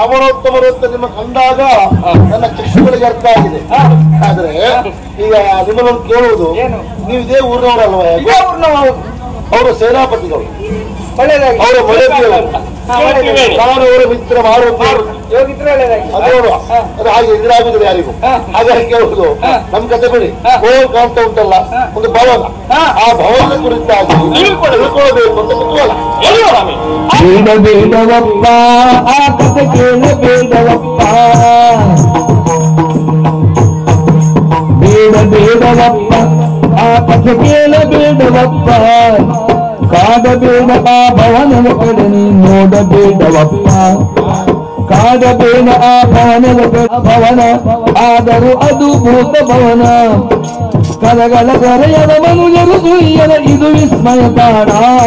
ರಾವಣೋತ್ತಮರು ಅಂತ ನಿಮ್ಮ ಕಂಡಾಗ ನನ್ನ ಚಕ್ಷುಗಳಿಗೆ ಅರ್ಥ ಆಗಿದೆ ಆದ್ರೆ ಈಗ ನಿಮ್ಮನ್ನು ಕೇಳುವುದು ಏನು? ನೀವು ಇದೇ ಊರಿನವರಲ್ವ ಇದೇ ಊರ್ನವ ಹೌದು. ಅವರು ಸೇನಾಪತಿಗಳು ಒಳ್ಳೇದಾಗಿ ಅವರ ಮನೆದೇವರು ಹಾ, ಒಳ್ಳೇದಾಗಿ. ನಾನು ಅವರ ಮಿತ್ರ ಮಾಡುವರು ಯೋಗಿದ್ರೆ ಒಳ್ಳೇದಾಗಿ ಅದು ಹಾ. ಅದು ಹಾಗೆ ಎದುರಾಗುದಿಲ್ಲ ಯಾರಿಗೂ ಹಾ. ಹಾಗಾಗಿ ಕೇಳುವುದು ಹಾ. ನಮ್ ಕತೆ ಬಿಡಿ ಹಾ. ಗೋಲ್ ಕಾಣ್ತಾ ಉಂಟಲ್ಲ ಹಾ. ಒಂದು ಭವನ ಹಾ. ಆ ಭವನದ ಕುರಿತಾಗಿ ತಿಳ್ಕೊಳ್ಬೇಕು ಅಂತ ಕುತೂಹಲ ಬೇಡ ಬೇಡವಪ್ಪ ಆ ಕಥೆ ಕೇಳಬೇಡವಪ್ಪ ಬೇಡ ಬೇಡವಪ್ಪ ಆ ಕಥೆ ಕೇಳಬೇಡವಪ್ಪ ಕಾಡಬೇಡ ಆ ಭವನದ ಕಡೆ ನೀ ನೋಡಬೇಡವಪ್ಪ ಕಾಡಬೇಡ ಆ ಭವನದ ಕಡೆ ಭವನ ಆದರೂ ಅದು ಭೂತ ಭವನ ಕರಗಳ ಕರೆಯದ ಮನುಜರು ಸುಯ್ಯದ ಇದು ವಿಸ್ಮಯ ತಾಣ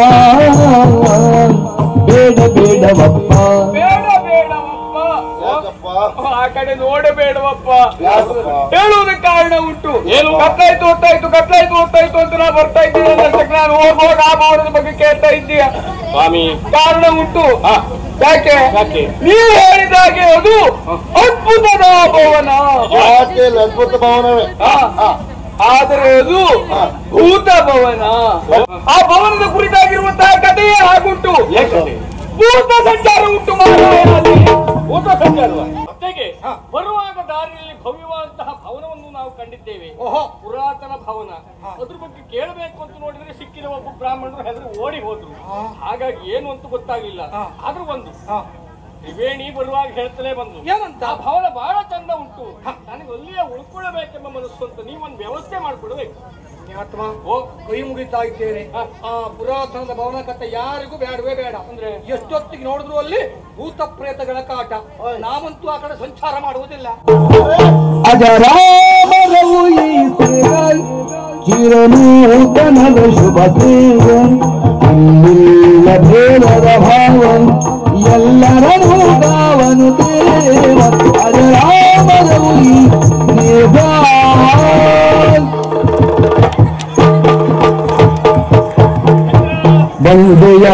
ಬೇಡ ಬೇಡವಪ್ಪ ಬೇಡ ಬೇಡವಪ್ಪ ಯಾಕಪ್ಪ ಆ ಕಡೆ ನೋಡಬೇಡವಪ್ಪ ಯಾಕಪ್ಪ ಹೇಳುವುದಕ್ಕೆ ಕಾರಣ ಉಂಟು ಕತ್ಲಾಯ್ತು ಹೊತ್ತಾಯ್ತು ಕತ್ಲಾಯ್ತು ಹೊತ್ತಾಯ್ತು ಅಂತ ನಾ ಬರ್ತಾ ಇದ್ದೀನಿ ಅನ್ನೋದಕ್ಕೆ ನಾನು ಹೋಗುವಾಗ ಆ ಭವನದ ಬಗ್ಗೆ ಕೇಳ್ತಾ ಇದ್ದೀಯ ಸ್ವಾಮಿ ಕಾರಣ ಉಂಟು ಯಾಕೆ ಯಾಕೆ? ನೀವು ಹೇಳಿದಾಗೆ ಅದು ಅದ್ಭುತದ ಭವನ ಯಾಕೆ ಇಲ್ಲಿ ಅದ್ಭುತ ಭವನವೇ ಆ, ಆದರೆ ಅದು ಭೂತ ಭವನ ಆ ಭವನದ ಕುರಿತಾಗಿರುವಂತಹ ಕಥೆಯೇ ಹಾಗುಂಟು ಭೂತ ಸಂಚಾರ ಉಂಟು ಮಾನವನಲ್ಲಿ. ಊಟ ಸಂಚಾರವ ಜೊತೆಗೆ ಬರುವಾಗ ದಾರಿಯಲ್ಲಿ ಭವ್ಯವಾದಂತಹ ಭವನವನ್ನು ನಾವು ಕಂಡಿದ್ದೇವೆ ಓಹೋ ಪುರಾತನ ಭವನ ಅದ್ರ ಬಗ್ಗೆ ಕೇಳಬೇಕು ಅಂತ ನೋಡಿದ್ರೆ ಸಿಕ್ಕಿದ ಒಬ್ಬ ಬ್ರಾಹ್ಮಣರು ಹೆದರು ಓಡಿ ಹೋದ್ರು ಹಾಗಾಗಿ ಏನು ಅಂತ ಗೊತ್ತಾಗ್ಲಿಲ್ಲ ಆದ್ರೂ ಒಂದು ತ್ರಿವೇಣಿ ಬರುವಾಗ ಹೇಳ್ತಲೇ ಬಂದ್ರು ಏನಂತ? ಆ ಭವನ ಬಹಳ ಚಂದ ಉಂಟು ನನಗೆ ಅಲ್ಲಿಯೇ ಉಳ್ಕೊಳ್ಳಬೇಕೆಂಬ ಮನಸ್ಸು ಅಂತ ನೀವೊಂದು ವ್ಯವಸ್ಥೆ ಮಾಡ್ಕೊಡ್ಬೇಕು ಆತ್ಮ ಓ ಕೈ ಮುಗಿತಾ ಇದ್ದೇನೆ ಆ ಪುರಾತನದ ಭವನ ಕಥೆ ಯಾರಿಗೂ ಬೇಡವೇ ಬೇಡ ಅಂದ್ರೆ ಎಷ್ಟೊತ್ತಿಗೆ ನೋಡಿದ್ರು ಅಲ್ಲಿ ಭೂತ ಪ್ರೇತಗಳ ಕಾಟ ನಾವಂತೂ ಆ ಕಡೆ ಸಂಚಾರ ಮಾಡುವುದಿಲ್ಲ ಅಜರಾಮರವು ಈ ಸೇವಲ್ ಚಿರನೂತನದ ಶುಭ ಸೇವನ್ ಇಲ್ಲಿಲ್ಲ ಭೇದದ ಭಾವನ್ ಎಲ್ಲರನ್ನೂ ಗಾವನು ದೇವ ಅಜರಾಮರವು ಈ ಸೇವಲ್ ಬಂದೆಯ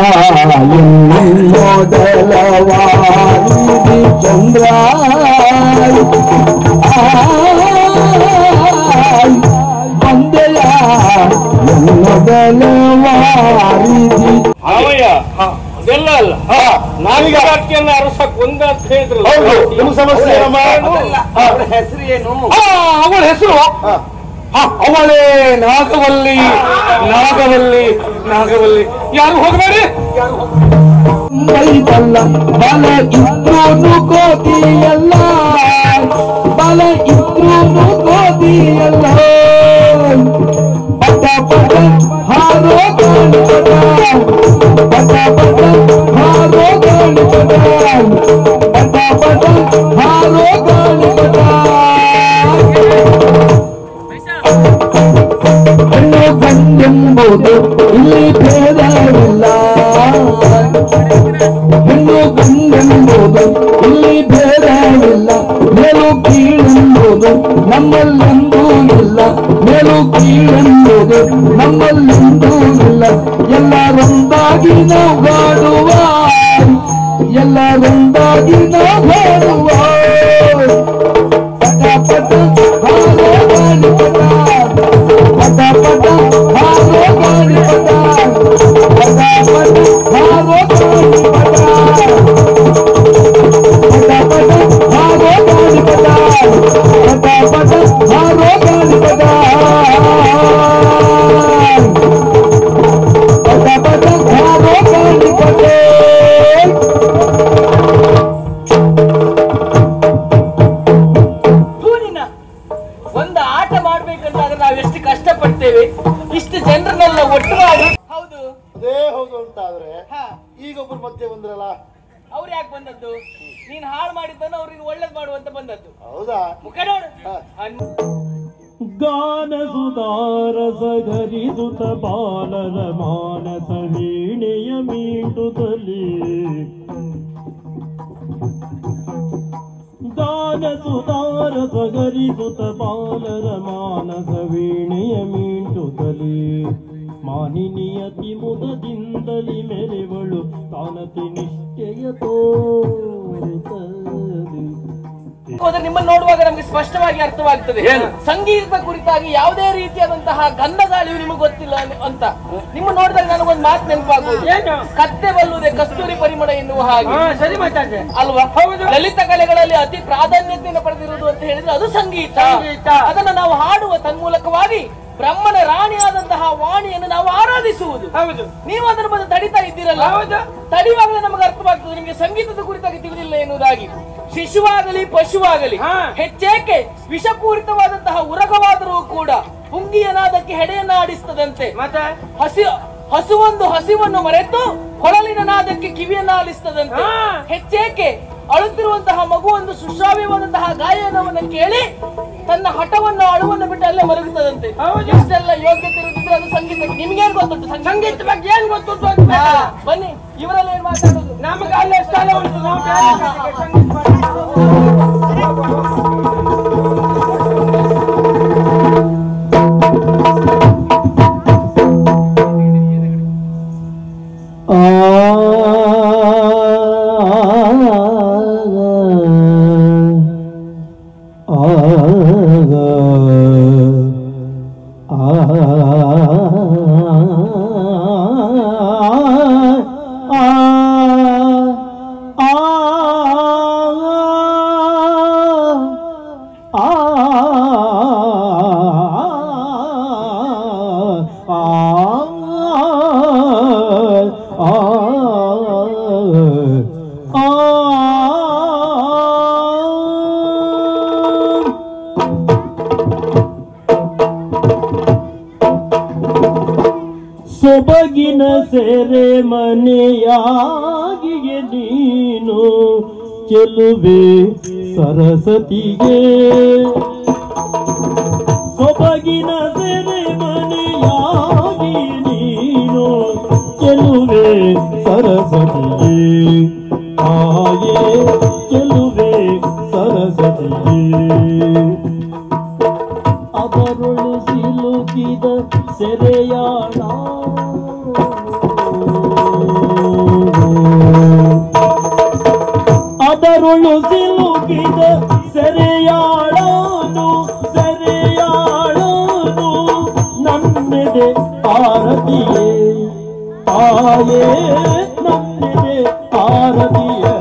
ಮೊದಲವಾರಿ ಚಂದ್ರ ಬಂದೆಯ ಮೊದಲವಾರಿ ಹಾವಯ್ಯ ಅದೆಲ್ಲ ಅಲ್ಲ ನಾವೀಗ ರಾಜ್ಯನ್ನ ಅರಸಕ್ ಒಂದ ಅಂತ ಹೇಳಿದ್ರು ಹೌದು ನಿಮ್ಮ ಸಮಸ್ಯೆ ಏನಮ್ಮ ಅವಳ ಹೆಸರು ಏನು ಅವಳ ಹೆಸರು ಅವಳೇ ನಾಗವಲ್ಲಿ ನಾಗವಲ್ಲಿ ನಾಗವಲ್ಲಿ ಯಾರು ಹೋಗಬೇಡಿ ಬೈತಲ್ಲ ಬಲ ಇದ್ರೂ ಕೋತಿಯಲ್ಲ ಬಲ ಇದ್ರೂ ಕೋತಿಯಲ್ಲ ಪಟ ಪಟ ಹಾರೋ ಗಾಳಿಪಟ ಪಟ ಪಟ ಹಾರೋ ಗಾಳಿಪಟ ಪಟ ಪಟ ಹಾರೋ ಗಾಳಿಪಟ ಹೆಣ್ಣು ಗಂಡೆಂಬುದು ಇಲ್ಲಿ ಭೇದವಿಲ್ಲ ಹೆಣ್ಣು ಗಂಡೆಂಬುದು ಇಲ್ಲಿ ಭೇದವಿಲ್ಲ ಮೇಲು ಕೀಳೆಂಬುದು ನಮ್ಮಲ್ಲೆಂದೂ ಇಲ್ಲ ಮೇಲು ಕೀಳೆಂಬುದು ನಮ್ಮಲ್ಲೆಂದೂ ಇಲ್ಲ ಎಲ್ಲರೊಂದಾಗಿ ನಾವು ಬಾಡುವ ಎಲ್ಲರೊಂದಾಗಿ ನಾವು ಬಾಡುವ ಪಟ ಪಟ ಹಾರೋ ಗಾಳಿಪಟ ಪಟ ಪಟ ಹಾರೋ ಗಾಳಿಪಟ ಪಟ ಪಟ ಹಾರೋ ಗಾಳಿಪಟ ಪಟ ಪಟ ಹಾರೋ ಗಾಳಿಪಟ ಪಟ ಪಟ ಹಾರೋ ಗಾಳಿಪಟ ಪಟ ಪಟ ಹಾರೋ ಗಾಳಿಪಟ ನಿನ್ನ ಒಂದು ಆಟ ಮಾಡ್ಬೇಕಂತಾದ್ರೆ ನಾವು ಎಷ್ಟು ಕಷ್ಟಪಡ್ತೇವೆ ಇಷ್ಟು ಜನರನ್ನೆಲ್ಲ ಒಟ್ಟು ಮಾಡಿ ಹೌದು ಅದೇ ಹೌದು ಅಂತ ಆದ್ರೆ ಹಾ ಈಗ ಒಬ್ಬರು ಮಧ್ಯೆ ಬಂದ್ರಲ್ಲ ಅವ್ರು ಯಾಕೆ ಬಂದದ್ದು ನೀನ್ ಹಾಳು ಮಾಡಿದ್ದನ್ನು ಅವ್ರಿಗೆ ಒಳ್ಳೇದ್ ಮಾಡುವಂತ ಬಂದದ್ದು ಹೌದಾ ಮುಖ ನೋಡು ಹಾ. ಅನ್- ಗಾನ ಸುಧಾರಸ ಧರಿಸುತ್ತ ಬಾಲರ ಮಾನಸ ವೀಣೆಯ ಮೀಟುತ್ತಲೇ ಗಾನ ಸುಧಾರಸ ಗರಿಸುತ್ತ ಬಾಲರ ಮಾನಸ ವೀಣೆಯ ಮೀಟುತ್ತಲೇ ಮಾನಿನಿಯತಿ ಮುದದಿಂದಲಿ ಮೆರೆವಳು ತಾನತಿ ನಿಷ್ಠೆಯ ತೋರುತ್ತದೆ ಹೋದ್ರೆ ನಿಮ್ಮನ್ನು ನೋಡುವಾಗ ನಮ್ಗೆ ಸ್ಪಷ್ಟವಾಗಿ ಅರ್ಥವಾಗ್ತದೆ ಏನು? ಸಂಗೀತದ ಕುರಿತಾಗಿ ಯಾವುದೇ ರೀತಿಯಾದಂತಹ ಗಂಧಗಾಳಿಯು ನಿಮಗೆ ಗೊತ್ತಿಲ್ಲ ಅನ್- ಅಂತ ನಿಮ್ಮ ನೋಡಿದಾಗ ನನಗೊಂದು ಮಾತು ನೆನಪಾಗುವುದು ಏನು? ಕತ್ತೆ ಬಲ್ಲುದೆ ಕಸ್ತೂರಿ ಪರಿಮಳ ಎನ್ನುವ ಹಾಗೆ ಹಾ, ಸರಿ ಮಾತಾಡ್ದೆ ಅಲ್ವಾ ಹೌದು. ಲಲಿತ ಕಲೆಗಳಲ್ಲಿ ಅತಿ ಪ್ರಾಧಾನ್ಯತೆಯನ್ನು ಪಡೆದಿರುವುದು ಅಂತ ಹೇಳಿದ್ರೆ ಅದು ಸಂಗೀತ ಸಂಗೀತ. ಅದನ್ನ ನಾವು ಹಾಡುವ ತನ್ಮೂಲಕವಾಗಿ ಬ್ರಹ್ಮನ ರಾಣಿಯಾದಂತಹ ವಾಣಿಯನ್ನು ನಾವು ಆರಾಧಿಸುವುದು ಹೌದು ನೀವು ಅದನ್ನು ಬಂದು ತಡಿತಾ ಇದ್ದೀರಲ್ಲ ಹೌದು. ತಡಿವಾಗಲೇ ನಮಗೆ ಅರ್ಥವಾಗ್ತದೆ ನಿಮಗೆ ಸಂಗೀತದ ಕುರಿತಾಗಿ ತಿಳಿದಿಲ್ಲ ಎನ್ನುವುದಾಗಿ ಶಿಶುವಾಗಲಿ ಪಶುವಾಗಲಿ ಹಾ. ಹೆಚ್ಚೇಕೆ ವಿಷಪೂರಿತವಾದಂತಹ ಉರಗವಾದರೂ ಕೂಡ ಪುಂಗಿಯನಾದಕ್ಕೆ ಹೆಡೆಯನ್ನ ಆಡಿಸ್ತದಂತೆ ಮತ್ತೆ ಹಸಿ ಹಸುವೊಂದು ಹಸಿವನ್ನು ಮರೆತು ಕೊಳಲಿನ ನಾದಕ್ಕೆ ಕಿವಿಯನ್ನ ಆಲಿಸ್ತದಂತೆ ಹಾ. ಹೆಚ್ಚೇಕೆ ಅಳುತ್ತಿರುವಂತಹ ಮಗುವೊಂದು ಸುಶ್ರಾವ್ಯವಾದಂತಹ ಗಾಯನವನ್ನು ಕೇಳಿ ತನ್ನ ಹಠವನ್ನು ಅಳುವನ್ನು ಬಿಟ್ಟು ಅಲ್ಲೇ ಮಲಗುತ್ತದಂತೆ ಹೌದು. ಇಷ್ಟೆಲ್ಲ ಯೋಗ್ಯತೆ ಇರುತ್ತಿದ್ರೆ ಅದು ಸಂಗೀತಕ್ಕೆ ನಿಮ್ಗೇನ್ ಗೊತ್ತುಂಟು ಸಂಗೀತ ಬಗ್ಗೆ ಏನ್ ಗೊತ್ತುಂಟು ಅಂತ ಹಾ, ಬೇಕಲ್ಲ? ಬನ್ನಿ ಇವರೆಲ್ಲ ಏನ್ ಮಾತಾಡೋದು ನಮ್ಗೆ ಅಲ್ಲೇ ಸ್ಥಳ ಉಂಟು ನಾವು ಬೇರೆ ಕಡೆಗೆ ಸಂಗೀತ ಮಾಡಿ- ಸೊಬಗಿನ ಸೆರೆ ಮನೆಯಾಗಿಗೆ ನೀನು ಚೆಲುವೆ ಸರಸ್ವತಿಗೆ ಸೊಬಗಿನ ಸೆರೆ ಮನೆಯಾಗಿ ನೀನು ಚೆಲುವೆ ಸರಸ್ವತಿಗೆ ತಾಯೇ ಚೆಲುವೆ ಸರಸ್ವತಿಗೆ ಅವರೊಳು ಸಿಲುಕಿದ ಸೆರೆಯಾಳ ಅದರೊಳು ಸಿಲುಕಿದ ಸೆರೆಯಾಳನು ಸೆರೆಯಾಳನು ನನ್ನೆದೆ ಆರತಿಯೇ ತಾಯೇ ನನ್ನೆದೆ ಆರತಿಯೇ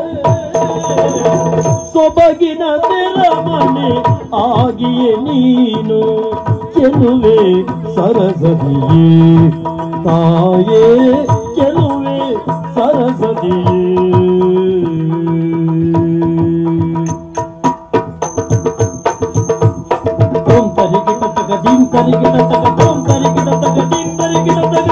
ಸೊಬಗಿನ ತೆರಮನೆ ಆಗಿಯೇ ನೀನು ಚೆಲುವೆ ಸರಸದಿಯೇ ತಾಯೇ ಚೆಲುವೆ ಸರಸದಿಯೇ ಓಂ ತರಿಗಿಟ ತಗ ದೀಂ ತರಿಗಿಟ ತಗ ಓಂ ತರಿಗಿಟ ತಗ ದೀಂ ತರಿಗಿಟ ತಗ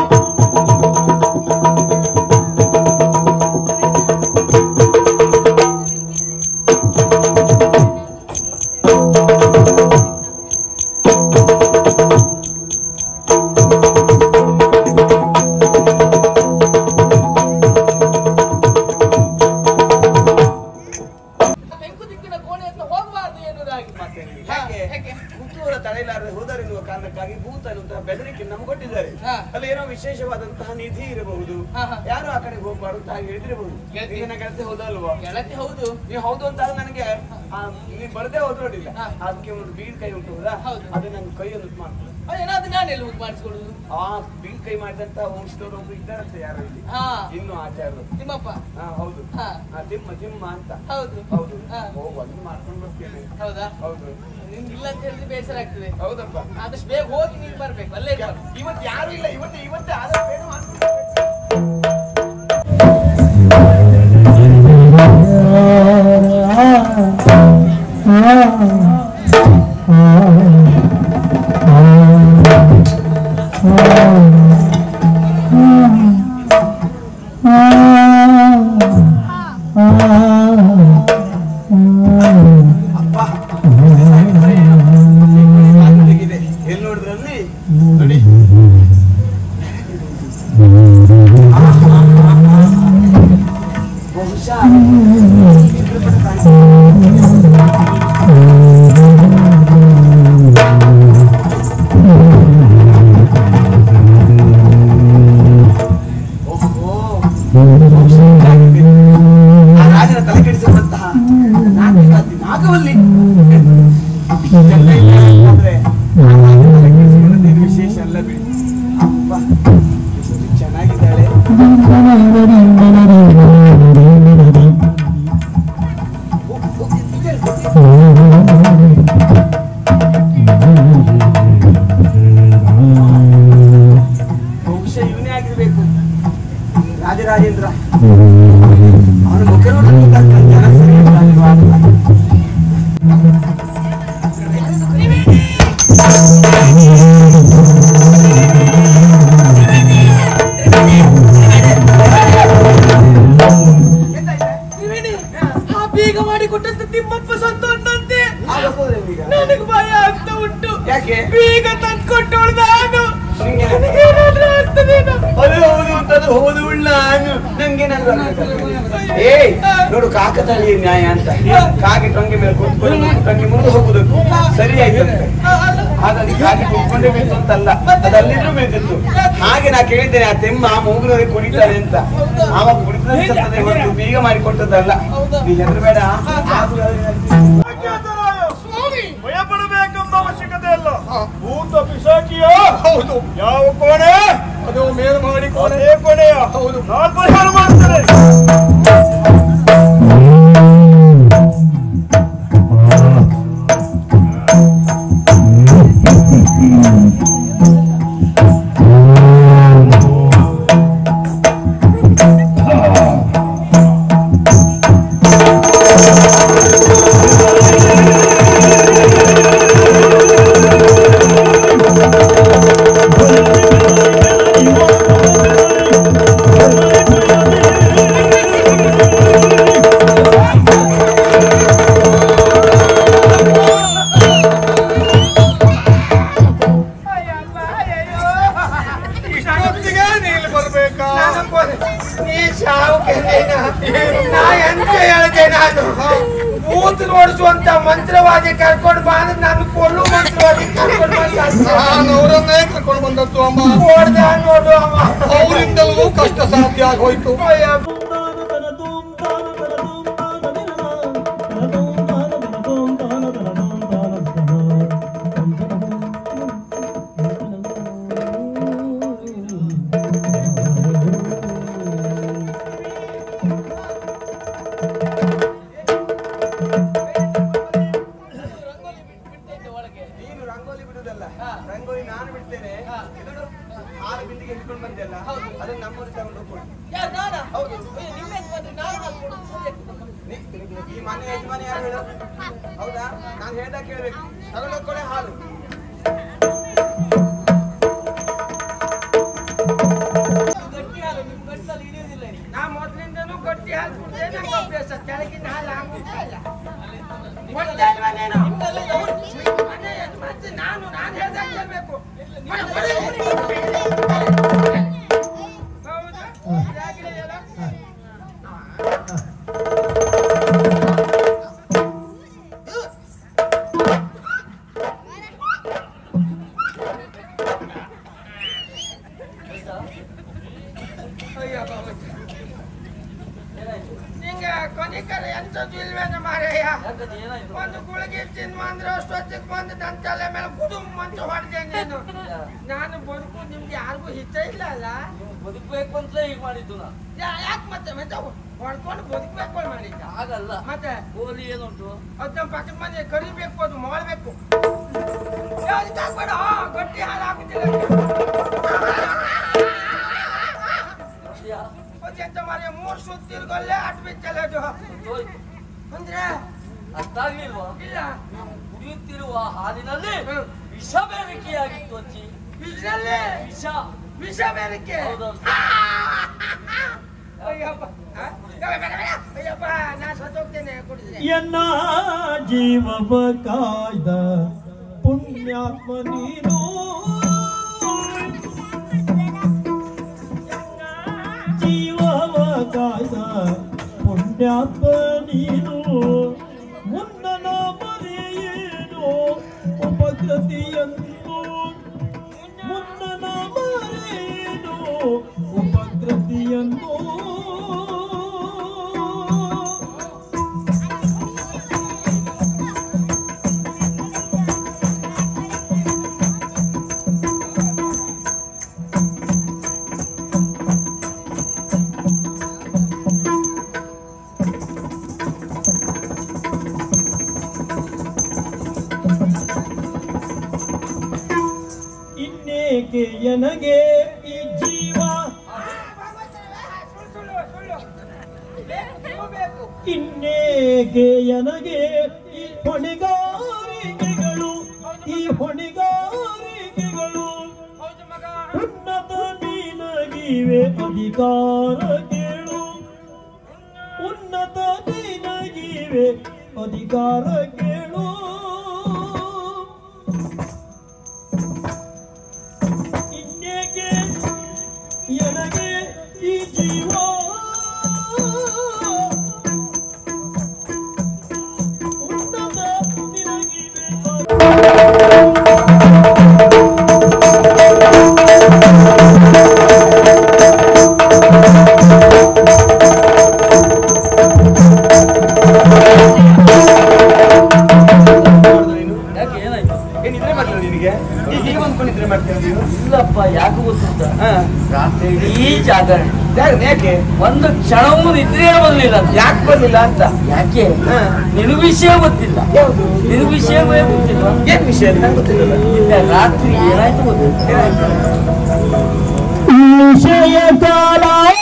ತೆಂಕು ದಿಕ್ಕಿನ ಕೋಣೆ ಹತ್ರ ಹೋಗಬಾರ್ದು ಎನ್ನುವುದಾಗಿ ಯಾಕೆ ಯಾಕೆ? ಹುಟ್ಟುವರ ತಡೆಯಲಾರದೆ ಹೋದರೆನ್ನುವ ಕಾರಣಕ್ಕಾಗಿ ಭೂತ ಎನ್ನುವಂತಹ ಬೆದರಿಕೆ ನಮ್ಗೆ ಕೊಟ್ಟಿದ್ದಾರೆ ಹಾ. ಅಲ್ಲಿ ಏನೋ ವಿಶೇಷವಾದಂತಹ ನಿಧಿ ಇರಬಹುದು ಹಾ, ಹಾ. ಯಾರು ಆ ಕಡೆಗೆ ಹೋಗ್ಬಾರ್ದು ಅಂತ ಹಾಗೆ ಹೇಳಿದಿರಬಹುದು ಗೆಳತಿ. ಈಗ ನನ್ನ ಗೆಳತಿ ಹೌದಲ್ವಾ ಗೆಳತಿ ಹೌದು ನೀವು ಹೌದು ಅಂತ ಆದ್ರೆ ನನಗೆ ಆ, ನೀವು ಬರದೇ ಹೋದ್ರು ಅಡ್ಡಿಲ್ಲ ಹಾ. ಅದಕ್ಕೆ ಒಂದು ಬೀಳ್ ಕೈ ಉಂಟು ಹೌದಾ ಹೌದು. ಅದು ನನ್ನ ಕೈಯನ್ನು ಮಾಡ್ತದೆ ಅದು ಏನಾದ್ರು ನಾನು ಎಲ್ಲಿ ಹೋಗಿ ಮಾಡಿಸ್ಕೊಡುದು ಆ ಬೀಳ್ ಕೈ ಮಾಡಿದಂತ ವಂಶದವರು ಒಬ್ರು ಇದ್ದಾರಂತೆ ಯಾರು ಇಲ್ಲಿ ಹಾ ಇನ್ನು ಆಚಾರ್ಯರು ನಿಮ್ಮಪ್ಪ ಹಾ ಹೌದು ಹಾ. ಆ, ತಿಮ್ಮ ತಿಮ್ಮ ಅಂತ ಹೌದು ಹೌದು ಹಾ. ಹೋಗು ಅದನ್ನ ಮಾಡ್ಕೊಂಡು ಬರ್ತೇನೆ ಹೌದಾ ಹೌದು ನಿಮ್ಗೆ ಇಲ್ಲ ಅಂತ ಹೇಳಿದ್ರೆ ಬೇಸರ ಆಗ್ತದೆ ಹೌದಪ್ಪ ಆದಷ್ಟು ಬೇಗ ಹೋಗಿ ನೀವು ಬರ್ಬೇಕು ಅಲ್ಲೇ ಇರ್ಬಾರ್ದು. ಇವತ್ತು ಯಾರು ಇಲ್ಲ ಇವತ್ತು ಇವತ್ತೇ ಆದ್ರೆ ಬೇಗ ಮಾಡ್ಕೊಂಡು ಬರ್ಬೇಕು. ಆಗಿದೆ. ಎಲ್ಲಿ ನೋಡಿದ್ರಲ್ಲಿ ನೋಡಿ ಬಹುಶಃ ಚಿತ್ರಪಟ ಕಾಣಿಸ್ತದೆ. ಆ ರಾಜನ ತಲೆ ಕೆಡಿಸಿರುವಂತಹ ನಾಗರಾಜ ನಾಗವಲ್ಲಿ ಇದೆಲ್ಲ ಇಲ್ಲ ಅಂತಂದ್ರೆ ಆ ರಾಜನ ತಲೆ ಕೆಡಿಸಿಕೊಳ್ಳೋದೇನು ವಿಶೇಷ ಅಲ್ಲ ಬಿಡಿ ಅಪ್ಪ ಎಷ್ಟು ಚೆನ್ನಾಗಿದ್ದಾಳೆ ಬಹುಶಃ ಇವನೇ ಆಗಿರ್ಬೇಕು ರಾಜರಾಜೇಂದ್ರ ಅವನ ಮುಖ ನೋಡೋದಕ್ಕೆ ಜನ ಸರಿ ಇರ್ತಾರಿಲ್ವಾ ಅಂತ. ತ್ರಿವೇಣಿ, ಆ ಬೀಗ ಮಾಡಿ ಕೊಟ್ಟಂತ ತಿಮ್ಮಪ್ಪ ಸಂತೋಷಂತೆ ಆಗ ಹೋದ್ರೆ ಈಗ. ನನಗೆ ಭಯ ಆಗ್ತಾ ಉಂಟು ಯಾಕೆ ಬೀಗ ತಂದ್ಕೊಟ್ಟವಳು ನಾನು ನಿಂಗೆ ನನಗೇನಾದ್ರೂ ಆಗ್ತದೇನೋ ಅದು ಹೌದು ಅಂತಂದ್ರೆ ಹೌದು ಉಳ್ಳ ನಾನು ನಂಗೇನಾದ್ರು ಆಗ್ಬೇಕಾಗ್ತದೆ. ಏಯ್ ನೋಡು ಕಾಕತಾಳೀಯ ನ್ಯಾಯ ಅಂತ ಕಾಗೆ ಟೊಂಗೆ ಮೇಲೆ ಕೂತ್ಕೊಂಡು ಟೊಂಗೆ ಮುಂದೆ ಹೋಗುದಕ್ಕೂ ಸರಿ ಆಯ್ತು ಅಂತ. ಹಾಗಾಗಿ ಕಾಗೆ ಕೂತ್ಕೊಂಡೇ ಬೀಳ್ತು ಅಂತಲ್ಲ ಅದು ಅಲ್ಲಿಂದ್ರೂ ಬೀಳ್ತಿತ್ತು ಹಾಗೆ ನಾ ಕೇಳಿದ್ದೇನೆ ಆ ತೆಮ್ಮ ಮೂಗಿನವರಿಗೆ ಕುಡಿತಾರೆ ಅಂತ ಆವಾಗ ಕುಡಿತದೆ ಸತ್ತದೆ ಹೊರತು ಬೀಗ ಮಾಡಿ ಕೊಟ್ಟದ್ದಲ್ಲ ನೀ ಹೆದರಬೇಡ ಭಯ ಪಡಬೇಕೆಂಬ ಅವಶ್ಯಕತೆ ಇಲ್ಲ ಭೂತ ಪಿಶಾಚಿಯ ಹೌದು ಯಾವ ಕೋಣೆ ಅದು ಮೇಲು ಮಾಡಿ ಕೋಣೆ ಕೋಣೆಯ ಹೌದು ನಾನು ಪರಿಹಾರ ಮಾಡ್ತೇನೆ ಇಷ್ಟೊತ್ತಿಗೆ ನೀನು ಬರ್ಬೇಕಾ ನೀ ಸಾವುಕೆ ನಾ ಎಂತ ಹೇಳ್ದೆ ನಾನು ಭೂತ್ ನೋಡಿಸುವಂತ ಮಂತ್ರವಾದಿ ಕರ್ಕೊಂಡು ಬಾ ಅಂದ್ರೆ ನಾನು ಕೊಲ್ಲು ಮಂತ್ರವಾದಿ ಕರ್ಕೊಂಡು ನಾನು ಅವರನ್ನೇ ಕರ್ಕೊಂಡು ಬಂದದ್ದು ಅಮ್ಮ ನೋಡ್ದ ನೋಡು ಅಮ್ಮ ಅವರಿಂದಲೂ ಕಷ್ಟ ಸಾಧ್ಯ ಆಗೋಯ್ತು ನೀನು ರಂಗೋಲಿ ಬಿಡುದಲ್ಲ ರಂಗೋಲಿ ನಾನು ಬಿಡ್ತೇನೆ ಇದನ್ನು ಹಾಲು ಬಿಂದಿಗೆ ಹಿಡ್ಕೊಂಡು ಬಂದೆಲ್ಲ ಅದನ್ನ ನಮ್ಮೂರಿಗೆ ತಗೊಂಡು ಹೋಗ್ಕೊಡು ಯಾರು ನಾನಾ? ಏ, ನಿಮ್ಮ ಹೆಸರು ಬಂದ್ರೆ ನಾನು ಹಾಕ್ಕೊಡೋದು ಸರಿ ಆಗ್ತದಮ್ಮ. ನೀ- ಈ ಮನೆ ಯಜಮಾನಿ ಯಾರು ಹೇಳು ಹೌದಾ ನಾನು ಹೇಳ್ದಾಗ ಕೇಳ್ಬೇಕು ತಗೊಂಡು ಹೋಗ್ಕೊಡೆ ಹಾಲು ಗಟ್ಟಿ ಹಾಲು ನಿಮ್ ಗಂಟಲಲ್ಲಿ ಹಿಡಿಯೋದಿಲ್ಲ ಇನ್ನು. ನಾ ಮೊದಲಿಂದನೂ ಗಟ್ಟಿ ಹಾಲು ಕುಡ್ದೆ ನಂಗೆ ಅಭ್ಯಾಸ ಕೆಳಗಿನ ಹಾಲು ಆಗುತ್ತಿಲ್ಲ ಮೊದ್ಲೇ ಅಲ್ವಾ ನೀನು? ಮನೆ ಯಜಮಾನ್ತಿ ನಾನು ನಾನು ಹೇಳ್ದಾಗ ಕೇಳ್ಬೇಕು ಹೌದಾ ಇದಾಗಿದೆಯಲ್ಲ? ಅಯ್ಯೋ ಬಾಬಾ. ನಿಂಗೆ ಕೊನಿಕರ ಎಂತದ್ದು ಇಲ್ವೇನ ಮಾರಯ್ಯ ಒಂದು ಗುಳಿಗೆ ತಿನ್ನು ಅಂದ್ರೆ ಅಷ್ಟೊತ್ತಿಗೆ ಬಂದು ನನ್ನ ತಲೆ ಮೇಲೆ ಕುಡುಂಬ ಅಂತ ಹೊಡೆದೆ ನೀನು ನಾನು ಬದುಕು ನಿಮ್ಗೆ ಯಾರಿಗೂ ಹಿತ ಇಲ್ಲ ಅಲ್ಲ ಬದುಕ್ಬೇಕು ಅಂತಲೇ ಹೀಗೆ ಮಾಡಿದ್ದು ನಾ ಯಾಕೆ ಮತ್ತೆ ಮತ್ತೆ ಹೊಡ್ಕೊಂಡು ಬದುಕಬೇಕು ಮಾಡಿದ್ದ ಹಾಗಲ್ಲ ಮತ್ತೆ ಗೋಲಿ ಏನುಂಟು ಅದು ನಮ್ಮ ಪಕ್ಕದ ಮನೆ ಕರಿಬೇಕು ಅದು ಮಾಡಬೇಕು ಬೇಡ ಗಟ್ಟಿ ಹಾಲು ಆಗುದಿಲ್ಲ ಎಂತ ಮಾರ್ರೆ ಮೂರು ಸುತ್ತಿರ್ಗಲ್ಲೇ ಅಟ್ ಬಿಚ್ಚಲ್ಲ ಅದು ಹೋಯ್ತು ಅಂದ್ರೆ ಅರ್ಥ ಆಗ್ಲಿಲ್ವಾ ಇಲ್ಲ ಕುಡಿಯುತ್ತಿರುವ ಹಾಲಿನಲ್ಲಿ ಹ್ಮ್. ವಿಷ ಬೇರಿಕೆಯಾಗಿತ್ತು ಅಜ್ಜಿ ಇದ್ರಲ್ಲಿ ವಿಷ ವಿಷ ಬೇರಕ್ಕೆ ಹೌದೌದು ಅಯ್ಯಪ್ಪ ಆ? ಬೇಡ, ಬೇಡ, ಬೇಡ. ಅಯ್ಯಪ್ಪ ನಾ ಸತ್ತೋಗ್ತೇನೆ ಕುಡಿದ್ರೆ ಎನ್ನ ಜೀವವ ಕಾಯ್ದ ಪುಣ್ಯಾತ್ಮ ನೀನು ಜೀವವ ಕಾಯ್ದ ಪುಣ್ಯಾತ್ಮ ನೀನು ಮುನ್ನನ ಮರೆಯೇನು ಉಪಕೃತಿಯನ್ನು ಮುನ್ನನ ಮರೆಯೇನು ಉಪಕೃತಿಯನ್ನು ಎನಗೆ ಈ ಜೀವ ಇನ್ನೇಕೆ ಎನಗೆ ಈ ಹೊಣೆಗಾರಿಕೆಗಳು ಈ ಹೊಣೆಗಾರಿಕೆಗಳು ಉನ್ನತ ನಿನಗಿವೆ ಅಧಿಕಾರ ಕೇಳು ಉನ್ನತ ನಿನಗಿವೆ ಅಧಿಕಾರ ಕೇಳು ಇನ್ನೇಕೆ ಎನಗೆ ಈ ಜೀವ ಉನ್ನತ ನಿನಗಿವೆ ಯಾಕೆ ಏನಾಯ್ತು ಏನ್ ನಿದ್ರೆ ಮಾಡ್ಲಿಲ್ಲ ನಿನಗೆ ಈಗ ನೀವು ಅಂದ್ಕೊಂಡು ನಿದ್ರೆ ಮಾಡ್ತೀರ ನೀನು ಇಲ್ಲಪ್ಪ ಯಾಕೆ ಗೊತ್ತುಂಟ ಹಾ. ರಾತ್ರಿ ಇಡೀ ಜಾಗರಣೆ ಯಾಕೆ- ಯಾಕೆ ಒಂದು ಕ್ಷಣವೂ ನಿದ್ರೆ ಬರಲಿಲ್ಲ ಯಾಕೆ ಬರ್ಲಿಲ್ಲ ಅಂತ ಯಾಕೆ ಹಾ. ನಿನಗೆ ವಿಷಯ ಗೊತ್ತಿಲ್ಲ ಯಾವುದು ನಿನಗೆ ವಿಷಯವೇ ಗೊತ್ತಿಲ್ಲ ಏನ್ ವಿಷಯ ಅಂತ ನಂಗೆ ಗೊತ್ತಿಲ್ಲ ಇಲ್ಲ ರಾತ್ರಿ ಏನಾಯ್ತು ಗೊತ್ತಿಲ್ಲ ಏನಾಯ್ತು ವಿಷಯ ಕಾಲ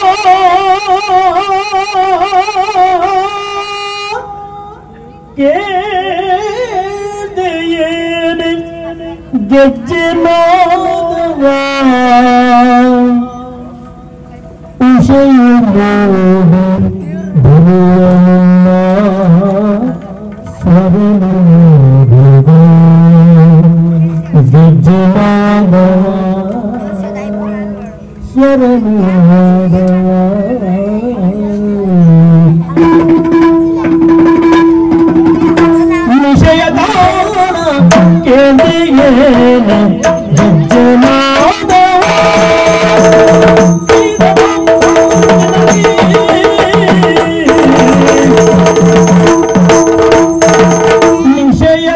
ಕೇದೆಯೇನೆ ಗೆಜ್ಜೆ ನೋದವ ವಿಷಯ ಬರುವನ್ನ ಸ್ವರಣ ಗೆಜ್ಜೆ ನೋದವ ವಿಷಯ ನಿಷಯ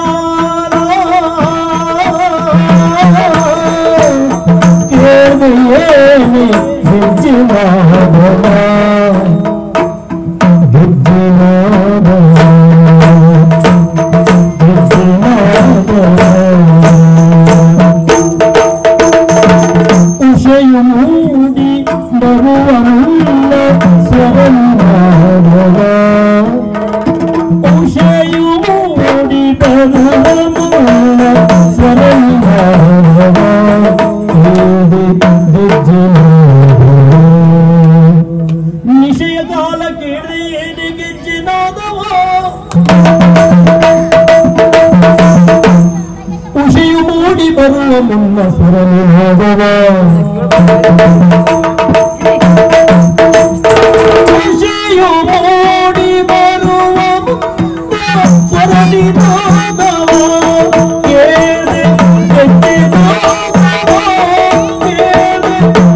ಕೇಳಿಯೇನೆ ಗೆಜ್ಜೆ ಮಾಧವ ಗೆಜ್ಜೆ ಮಾಧವ ಗೆಜ್ಜೆ ಮಾಧವ ಉಷೆಯು ಮೂಡಿ ಬರುವಲ್ಲ ಸ್ವರನ್ನಾದವ ಉಷೆಯು ಮೂಡಿ ಬರುವಲ್ಲ ಸ್ವರನ್ನಾದವ ನಿಶಯ ಕಾಲ ಕೇಳಿ ಏನೆ ಗೆಜ್ಜಿನಾದವ ಉಷೆಯು ಮೂಡಿ ಬರುವ ಮುನ್ನ ಸ್ವರನಿನಾದವ ಉಷೆಯು ಮೂಡಿ ಬರುವ ಮುನ್ನ ಸ್ವರನಿನಾದವ ಕೇಳಿ ಗೆಜ್ಜಿನಾದವ ಕೇಳಿ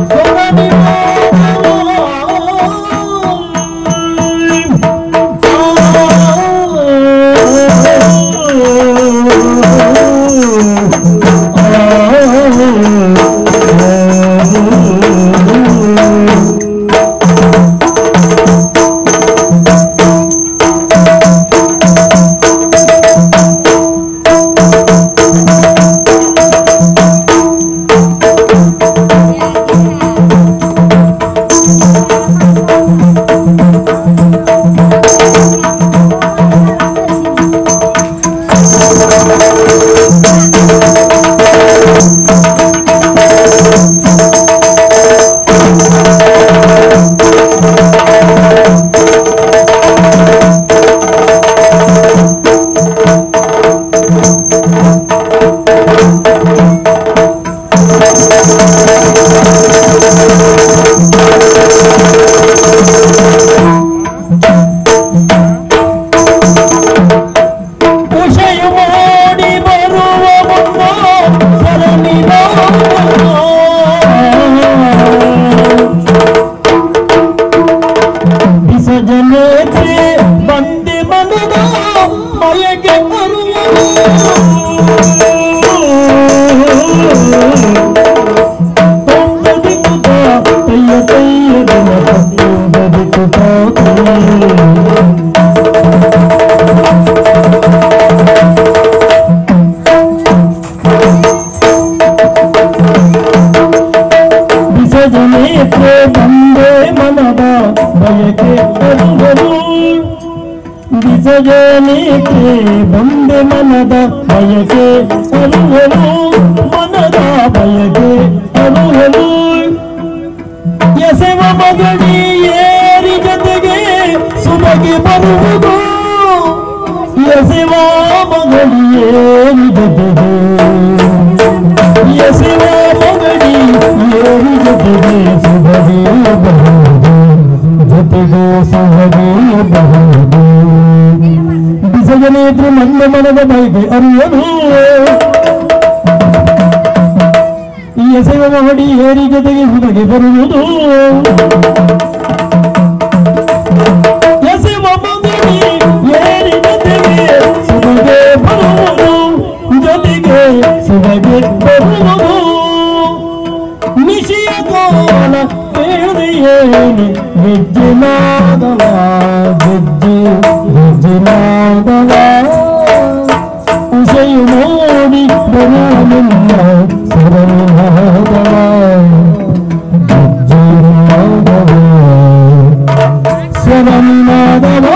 ಉಷೆಯು ಮಾಡಿ ಬರುವ ಮುನ್ನ ವಿಸರ್ಜನೆ ಬಂದೆ ಮನದ ಮಯಗೆ ಬರುವ ಬಿಸಜನಿಕೆ ಬಂದೆ ಮನದ ಬಯಕೆ ಅನುಹೆಲು ಮನದ ಬಯಕೆ ಅನುಹೆಲು ಎಸೆವ ಮಗಡಿ ಏರಿ ಜೊತೆಗೆ ಸುಮಗೆ ಬರುವುದು ಎಸೆವ ಮಗಡಿ ಏರಿ ಜೊತೆಗೆ ಎಸೆವ ಮಗಡಿ ಏರಿ ಜೊತೆಗೆ ಸುಮಗೆ ಬರುವುದು ಜೊತೆಗೆ ಸುಮಗೆ ಬರುವುದು ಬಿಸಜನೇತ್ರಿ ಮಂದ ಮನದ ಬೈಗೆ ಅರಿಯಲು ಈ ಎಸೆವ ಮಹಡಿ ಏರಿ ಜೊತೆಗೆ ಹುಡುಗಿ ಬರುವುದು ಎಸೆವ ಮಹಡಿ ಏರಿ ಜೊತೆಗೆ ಸುಮಗೆ ಬರುವುದು ಜೊತೆಗೆ ಸುಮಗೆ ಬರುವುದು ನಿಶಿಯ ಕೋಲ ಕೇಳಿಯೇನೆ ಗೆಜ್ಜಿನಾದವ ಗೆಜ್ಜಿ ಗೆಜ್ಜಿನಾದವ ಉಸೆಯು ನೋಡಿ ಬರುವ ನಿನ್ನ ಸರಳಾದವ ಗೆಜ್ಜಿನಾದವ ಸ್ವರನಿನಾದವ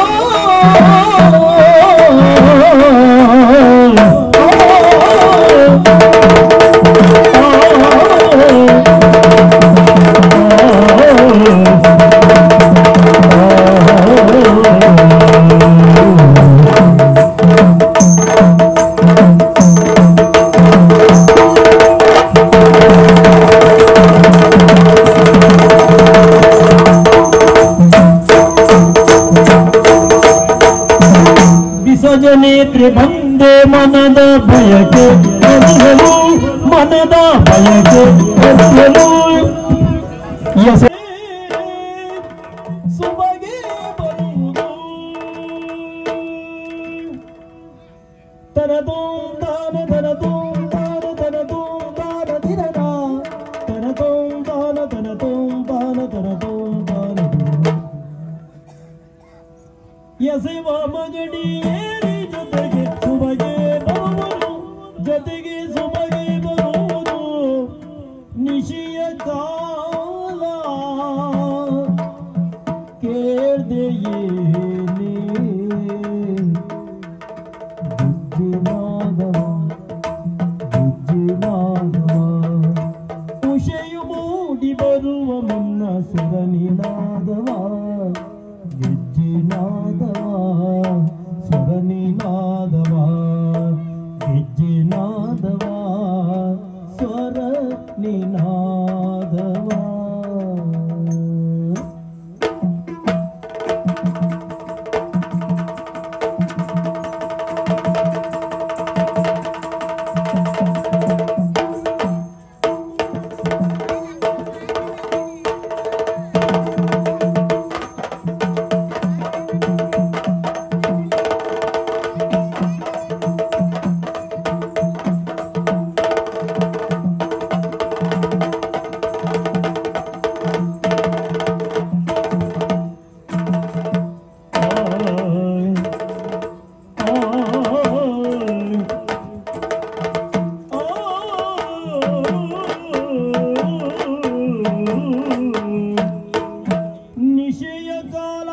ಬಿಸಜನೇತ್ರಿ ಬಂದೆ ಮನದ ಬಯಕೆ ಎಸೆಯಲು ಮನದ ಬಯಕೆ ಎಸೆಯಲು ಎಸೆ ಸುಮಗೆ ಬರುವುದು ತನದೋಂ ದಾನ ತನದೋಂ ದಾನ ತನದೋಂ ದಾನ ತಿರನ ತನದೋಂ ದಾನ ತನದೋಂ ದಾನ ತನದೋಂ ದಾನ ತಿರನ ಎಸೆವ ಮಗಡಿ ಏರಿ ಜೊತೆಗೆ ಸುಮಗೆ ಬರುವುದು ಜೊತೆಗೆ ಸುಮಗೆ ಬರುವುದು ನಿಶಿಯ ಕಾಲ ಕೇಳ್ದೆಯೇ ಉಷೆಯು ಮೂಡಿ ಬರುವ ಮುನ್ನ ಸುರನಿನಾದವ ಗೆಜ್ಜಿನಾದವ ಸ್ವರನಿನಾದವ ಗೆಜ್ಜಿನಾದವ ಸ್ವರ ನಿನಾದವ ನಿಶೆಯ ಕಾಲ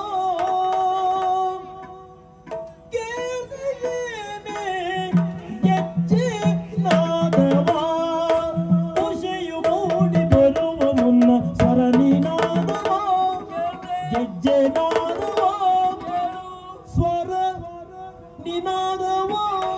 ಕೇಳಿಯೇನೆ ಗೆಜ್ಜೆ ನಾದವ ಉಷೆಯು ಮೂಡಿ ಬರುವ ಮುನ್ನ ಸ್ವರನಿನಾದವ ಗೆಜ್ಜೆ ನಾದವ ಸ್ವರ ನಿನಾದವ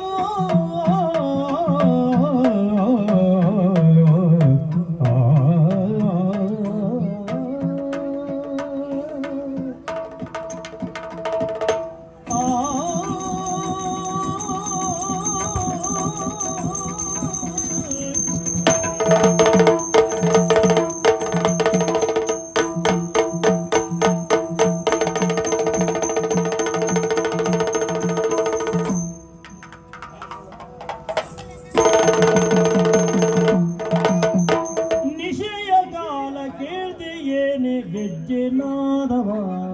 ನಿಶೆಯ ಕಾಲ ಕೇಳ್ದೆ ಏನೆ ಗೆಜ್ಜೆ ನಾದವ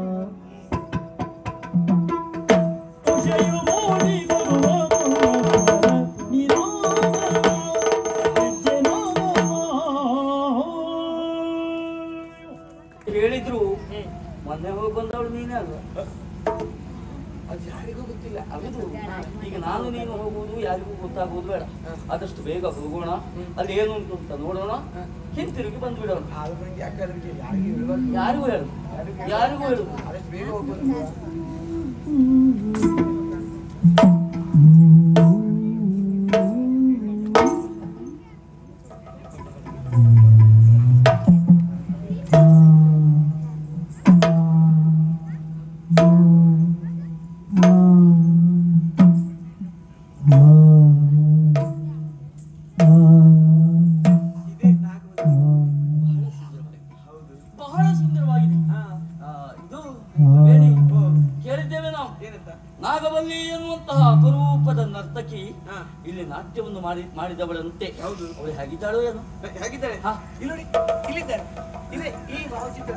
ಉಷೆಯು ಮೂಡಿ ಬರುವ ಮುನ್ನ ನಿನಾದವ, ಗೆಜ್ಜೆ ನಾದವ. ಹೇಳಿದ್ರು ಮೊನ್ನೆ ಹೋಗಿ ಬಂದವಳು ನೀನೇ ಅಲ್ವಾ ಅದು ಯಾರಿಗೂ ಗೊತ್ತಿಲ್ಲ ಹೌದು ಈಗ ನಾನು ನೀನು ಹೋಗುವುದು ಯಾರಿಗೂ ಗೊತ್ತಾಗುವುದು ಬೇಡ ಆದಷ್ಟು ಬೇಗ ಹೋಗೋಣ ಅಲ್ಲಿ ಏನು ಉಂಟು ಅಂತ ನೋಡೋಣ ಹಿಂತಿರುಗಿ ಬಂದು ಬಿಡೋಣ ಆದ ನಂಗೆ ಯಾಕೆ ಅದಕ್ಕೆ ಯಾರಿಗೂ ಹೇಳ್ಬಾರ್ದು. ಯಾರಿಗೂ ಹೇಳು ಯಾರಿಗೂ ಹೇಳು ಆದಷ್ಟು ಬೇಗ ಹೋಗ್ಬೋದು ಬಹಳ ಸುಂದರವಾಗಿದೆ ಆ, ಇದು ಬೇಡಿ ಕೇಳಿದ್ದೇವೆ ನಾವು ಏನಂತ ನಾಗವಲ್ಲಿ ಎನ್ನುವಂತಹ ಅಪರೂಪದ ನರ್ತಕಿ ಇಲ್ಲಿ ನಾಟ್ಯವನ್ನು ಮಾಡಿ ಮಾಡಿದವಳಂತೆ ಹೌದು. ಅವಳು ಹೇಗಿದ್ದಾಳೋ ಏನು ಹೇಗಿದ್ದಾಳೆ ಹಾ. ಇಲ್ಲಿ ನೋಡಿ ಇಲ್ಲಿದ್ದಾಳೆ ಇದೆ ಈ ಭಾವಚಿತ್ರ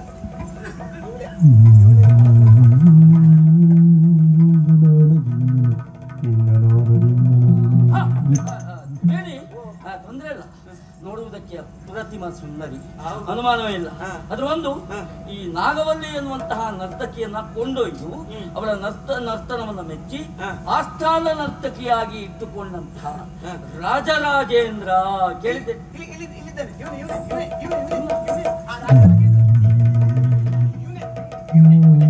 ಹಾ, ಆ, ಆ, ಬೇಡಿ ಆ, ತೊಂದ್ರೆ ಇಲ್ಲ ನೋಡುವುದಕ್ಕೆ ಪ್ರತಿಮಾ ಸುಂದರಿ ಅನುಮಾನವೇ ಇಲ್ಲ ಅದ್ರ ಒಂದು ಈ ನಾಗವಲ್ಲಿ ಎನ್ನುವಂತಹ ನರ್ತಕಿಯನ್ನ ಕೊಂಡೊಯ್ದು ಅವಳ ನರ್ತ ನರ್ತನವನ್ನ ಮೆಚ್ಚಿ ಆಸ್ಥಾನ ನರ್ತಕಿಯಾಗಿ ಇಟ್ಟುಕೊಂಡಂತಹ ರಾಜರಾಜೇಂದ್ರ ಕೇಳಿದ್ದೆ ಇಲ್ಲಿ ಇಲ್ಲಿ ಇಲ್ಲಿದ್ದಾನೆ ಇವನು ಇವನು ಇವನು ಇವನು ಇವನು ಆ ರಾಜ- ಇವನೇ ಇವನೇ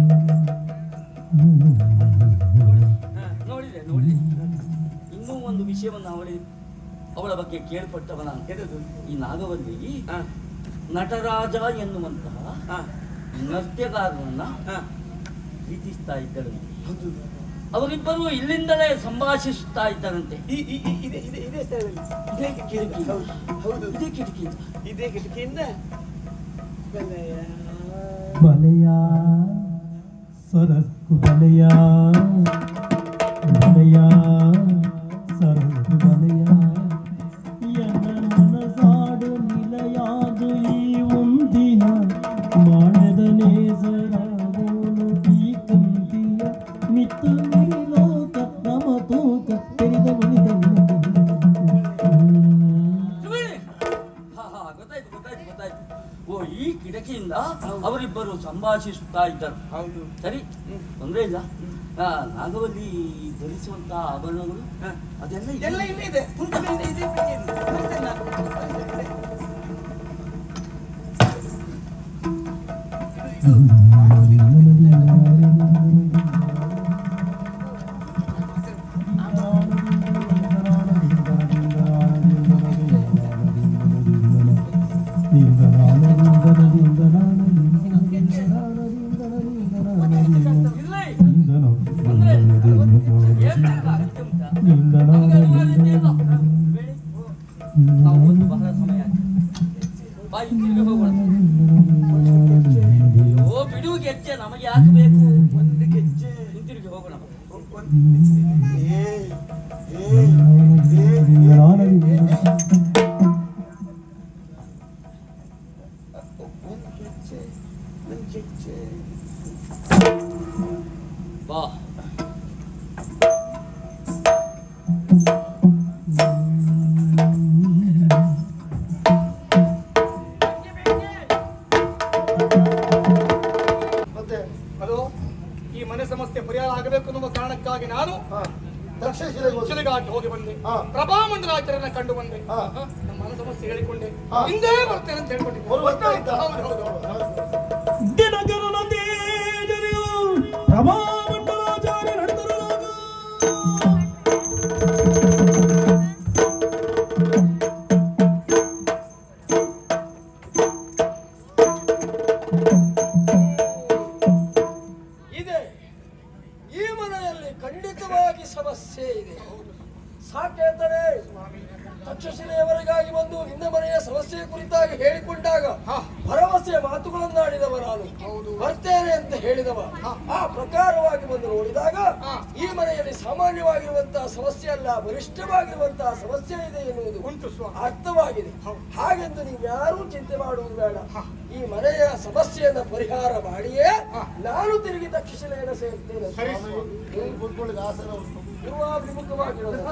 ನೋಡಿದೆ ನೋಡಿದೆ ಇನ್ನೂ ಒಂದು ವಿಷಯವನ್ನು ಅವಳಿ ಅವಳ ಬಗ್ಗೆ ಕೇಳ್ಪಟ್ಟವ ನಾನು ಈ ನಾಗವಲ್ಲಿ ನಟರಾಜ ಎನ್ನುವಂತಹ ನೃತ್ಯಗಾರನನ್ನ ಪ್ರೀತಿಸ್ತಾ ಇದ್ದಳು ಅವರಿಬ್ಬರು ಇಲ್ಲಿಂದಲೇ ಸಂಭಾಷಿಸುತ್ತಾ ಇದ್ದರಂತೆ ಈ ಈ ಈ- ಇದೆ ಇದೆ ಇದೆ ಸ್ಥಳದಲ್ಲಿ ಇದೇ ಕಿಟಕಿ ಹೌದು ಹೌದು ಇದೇ ಕಿಟಕಿ ಇದೇ ಕಿಟಕಿಯಿಂದ ಬಲಯ ಬಲೆಯ ಸರಸ್ಕು ಬಲೆಯ ಬಲೆಯ ಸರಸ್ಕು ಬಲೆಯ ಎನ್ನ ಮನಸಾಡು ನಿಲಯಾದು ಈ ಒಂದಿನ ಮಾಡದ ನೇಸರಾಗೋನು ಈ ಕಂತಿಯ ಮಿತ್ತು ಲೋಕ ನಮ ತೂಕ ತೆರೆದ ಬಳಿದ ಸುಮ್ಮನೆ. ಹಾ, ಹಾ, ಗೊತ್ತಾಯ್ತು ಗೊತ್ತಾಯ್ತು ಗೊತ್ತಾಯ್ತು ಓ ಈ ಕಿಟಕಿಯಿಂದ ಅವರಿಬ್ಬರು ಸಂಭಾಷಿಸುತ್ತಾ ಇದ್ದರು ಹೌದು ಸರಿ ತೊಂದ್ರೆ ಇಲ್ಲ ಆ, ನಾಗವಲ್ಲಿ ಧರಿಸುವಂತಹ ಆಭರಣಗಳು ಅದೆಲ್ಲ ಇದೆ. ಎಲ್ಲ ಇಲ್ಲೇ ಇದೆ ಉಂಟು ಇದೆ ಇದೆ ಇದೆ ಇದೆ. ತೋರಿಸ್ತೇನೆ ನಾನು. ತೋರಿಸ್ತೇನೆ, ಇದೆ. ಇಲ್ಲೇ ಏನ್ ಅಗತ್ಯ ಉಂಟಾ? ನಮಗೆ ಅನಿವಾರ್ಯತೆ ಇಲ್ಲ. ಬೇಡಿ. ನಾವು ಒಂದು ಬಹಳ ಸಮಯ ಆಗಿದೆ. ಬಾ ಹಿಂತಿರುಗಿ ಹೋಗೋಣ ಅಯ್ಯೋ ಬಿಡುವ ಗೆಜ್ಜೆ ನಮಗೆ ಯಾಕೆ ಬೇಕು ಒಂದು ಗೆಜ್ಜೆ ಹಿಂತಿರುಗಿ ಹೋಗೋಣ ಏ ಏ ಒಂದು ಗೆಜ್ಜೆ ಒಂದು ಗೆಜ್ಜೆ ಬಾ ಮತ್ತೆ ಅದು ಈ ಮನೆ ಸಮಸ್ಯೆ ಪರಿಹಾರ ಆಗಬೇಕು ಅನ್ನುವ ಕಾರಣಕ್ಕಾಗಿ ನಾನು ಶಿಲೆಘಾಟ್ ಹೋಗಿ ಬಂದೆ ಪ್ರಭಾಮಂಡಲಾಚಾರ್ಯನ ಕಂಡು ಬಂದೆ ಹ, ನಮ್ಮ ಮನೆ ಸಮಸ್ಯೆ ಹೇಳಿಕೊಂಡೆ ಹಿಂದೆ ಬರ್ತೇನೆ ಅಂತ ಹೇಳ್ಕೊಂಡಿದ್ದೆ ಹೌದು, ಹೌದು, ಹೌದು. ದಿನಕರನಂದೇಜನೆಯು ಪ್ರಭಾಮಂಡಲಾಚಾರ್ಯ ನಡೆದರುಳಾಗ ಇದೆ ಈ ಮನೆಯಲ್ಲಿ ಖಂಡಿತವಾಗಿ ಸಮಸ್ಯೆ ಇದೆ ಸಾಕೇತನೆ ತಕ್ಷಶಿಲೆಯವರೆಗಾಗಿ ಬಂದು ನಿನ್ನ ಮನೆಯ ಸಮಸ್ಯೆ ಕುರಿತಾಗಿ ಹೇಳಿಕೊಂಡಾಗ ಭರವಸೆಯ ಮಾತುಗಳನ್ನಾಡಿದವ ನಾನು ಬರ್ತೇನೆ ಅಂತ ಹೇಳಿದವ ಆ ಪ್ರಕಾರವಾಗಿ ಬಂದು ನೋಡಿದಾಗ ಈ ಮನೆಯಲ್ಲಿ ಸಾಮಾನ್ಯವಾಗಿರುವಂತಹ ಸಮಸ್ಯೆ ಅಲ್ಲ ಬಲಿಷ್ಠವಾಗಿರುವಂತಹ ಸಮಸ್ಯೆ ಇದೆ ಎನ್ನುವುದು ಉಂಟು ಸ್ವಾಮಿ ಅರ್ಥವಾಗಿದೆ ಹಾಗೆಂದು ನೀವು ಯಾರೂ ಚಿಂತೆ ಮಾಡುವುದು ಬೇಡ ಈ ಮನೆಯ ಸಮಸ್ಯೆಯನ್ನ ಪರಿಹಾರ ಮಾಡಿಯೇ ನಾನು ತಿರುಗಿ ತಕ್ಷಶಿಲೆಯನ್ನು ಸೇರ್ತೇನೆ ಸರಿ ಹ್ಮ್. ಪೂರ್ವಾಭಿಮುಖವಾಗಿರೋದು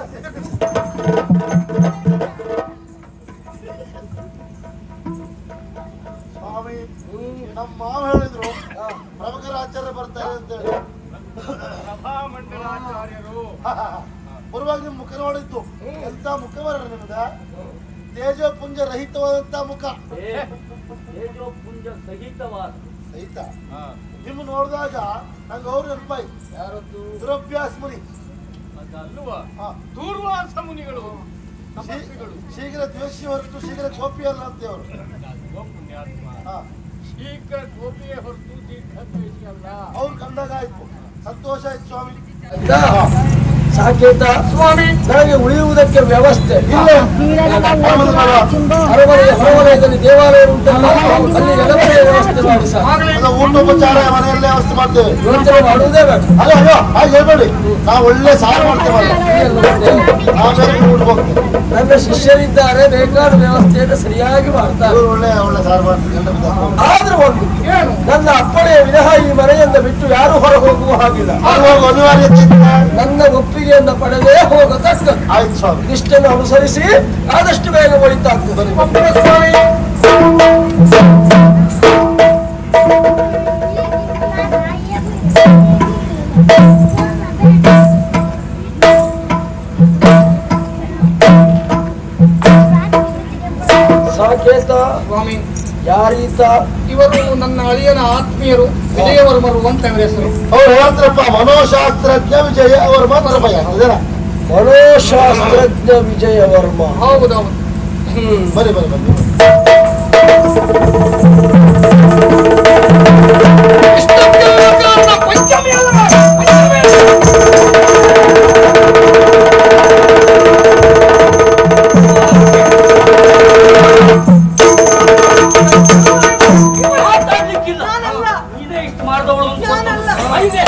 ಸ್ವಾಮಿ ನಮ್ಮ ಮಾವ ಹೇಳಿದ್ರು ಪ್ರಮುಖರ ಆಚಾರ್ಯ ಬರ್ತಾರೆ ಅಂತ ಹೇಳಿ ಸಭಾಮಂಡಲಾಚಾರ್ಯರು ಬರುವಾಗ ನಿಮ್ ಮುಖ ನೋಡಿದ್ದು ಎಂತ ಮುಖ ಬರ ನಿಮ್ದ ತೇಜಪುಂಜ ರಹಿತವಾದಂತ ಮುಖ ಏ, ತೇಜೋಪುಂಜ ಸಹಿತವಾದ ಸಹಿತ ನಿಮ್ ನೋಡಿದಾಗ ನಂಗೆ ಅವ್ರು ನೆನಪಾಯ್ತು ಯಾರದ್ದು ದುರಭ್ಯಾಸ ಮುನಿ ಅದಲ್ವ ಹಾ. ದೂರ್ವಾಸ ಮುನಿಗಳು ಶೀ- ತಪಸ್ವಿಗಳು ಶೀಘ್ರ ದ್ವೇಷಿ ಹೊರತು ಶೀಘ್ರ ಕೋಪಿ ಅಲ್ಲ ಅಂತ ಅವರು ಓ ಪುಣ್ಯಾತ್ಮ ಹಾ ಶೀಘ್ರ ಗೋಪಿಯೇ ಹೊರತು ದೀರ್ಘ ದ್ವೇಷಿ ಅಲ್ಲ ಅವ್ರು ಕಂಡಾಗ ಆಯ್ತು ಸಂತೋಷ ಆಯ್ತು ಸ್ವಾಮಿ ಅಂತ ಸಾಕೇತ ಸ್ವಾಮಿ ನನಗೆ ಉಳಿಯುವುದಕ್ಕೆ ವ್ಯವಸ್ಥೆ ಇಲ್ಲ ಆಮೇಲೆ ಬರುವ. ಅರಮನೆಯ ಹೊರವಲಯದಲ್ಲಿ ದೇವಾಲಯ ಉಂಟಲ್ಲ ಅಲ್ಲಿ ನೆಲಮನೆಯ ವ್ಯವಸ್ಥೆ ಮಾಡಿ ಸರ್ ಅಲ್ಲ ಊಟೋಪಚಾರ ಮನೆಯಲ್ಲೇ ವ್ಯವಸ್ಥೆ ಮಾಡ್ತೇವೆ ಯೋಚನೆ ಮಾಡುವುದೇ ಬೇಡ ಅಲ್ಲ ಅಯ್ಯೋ ಹಾಗೆ ಹೇಳ್ಬೇಡಿ ನಾವು ಒಳ್ಳೆ ಸಾರು ಮಾಡ್ತೇವಲ್ಲ ನಾವು ಬೇರೆ ಊಟ ಹೋಗ್ತೇವೆ ನನ್ನ ಶಿಷ್ಯರಿದ್ದಾರೆ ಬೇಕಾದ ವ್ಯವಸ್ಥೆಯನ್ನು ಸರಿಯಾಗಿ ಮಾಡ್ತಾರೆ ಇವ್ರು ಒಳ್ಳೆ ಒಳ್ಳೆ ಸಾರು ಮಾಡ್ತಾರೆ ಗಂಡ ಬಿದ್ದ ಆದ್ರೂ ಒಂದು ನನ್ನ ಅಪ್ಪಣೆಯ ವಿನಃ ಈ ಮನೆಯಿಂದ ಬಿಟ್ಟು ಯಾರು ಹೊರ ಹೋಗುವ ಹಾಗಿಲ್ಲ ಅಲ್ಲಿ ಹೋಗೋ ಅನಿವಾರ್ಯತೆ ಇದ್ರೆ ನನ್ನ ಒಪ್ಪಿಗೆಯನ್ನು ಪಡೆದೇ ಹೋಗತಕ್ಕ ಆಯ್ತು ಸ್ವಾಮಿ ಇಷ್ಟನ್ನು ಅನುಸರಿಸಿ ಆದಷ್ಟು ಬೇಗ ಒಳಿತಾಗ್ತದೆ ಸಾಕೇತ ಸ್ವಾಮಿ ಯಾರೀತ ಇವರು ನನ್ನ ಅಳಿಯನ ಆತ್ಮೀಯರು ವಿಜಯವರ್ಮರು ಅಂತ ಇವರ ಹೆಸರು ಅವ್ರು ಹೇಳ್ತಾರಪ್ಪ ಮನೋಶಾಸ್ತ್ರಜ್ಞ ವಿಜಯ ಅವ್ರ ಮಾತ್ರ ಭಯ ಅದೇನ ಮನೋಶಾಸ್ತ್ರಜ್ಞ ವಿಜಯ ವರ್ಮ ಹೌದೌದು ಬರಿ ಬರಿ ಬನ್ನಿ ಇಷ್ಟಕ್ಕೆಲ್ಲ ಕಾರಣ ಪಂಚಮಿ ಅಲ್ಲ ಪಂಚಮಿ. ಮಾತಾಡ್ಲಿಕ್ಕಿಲ್ಲ ನೀನೇ ಇಷ್ಟು ಮಾಡಿದವಳು ಐದೇ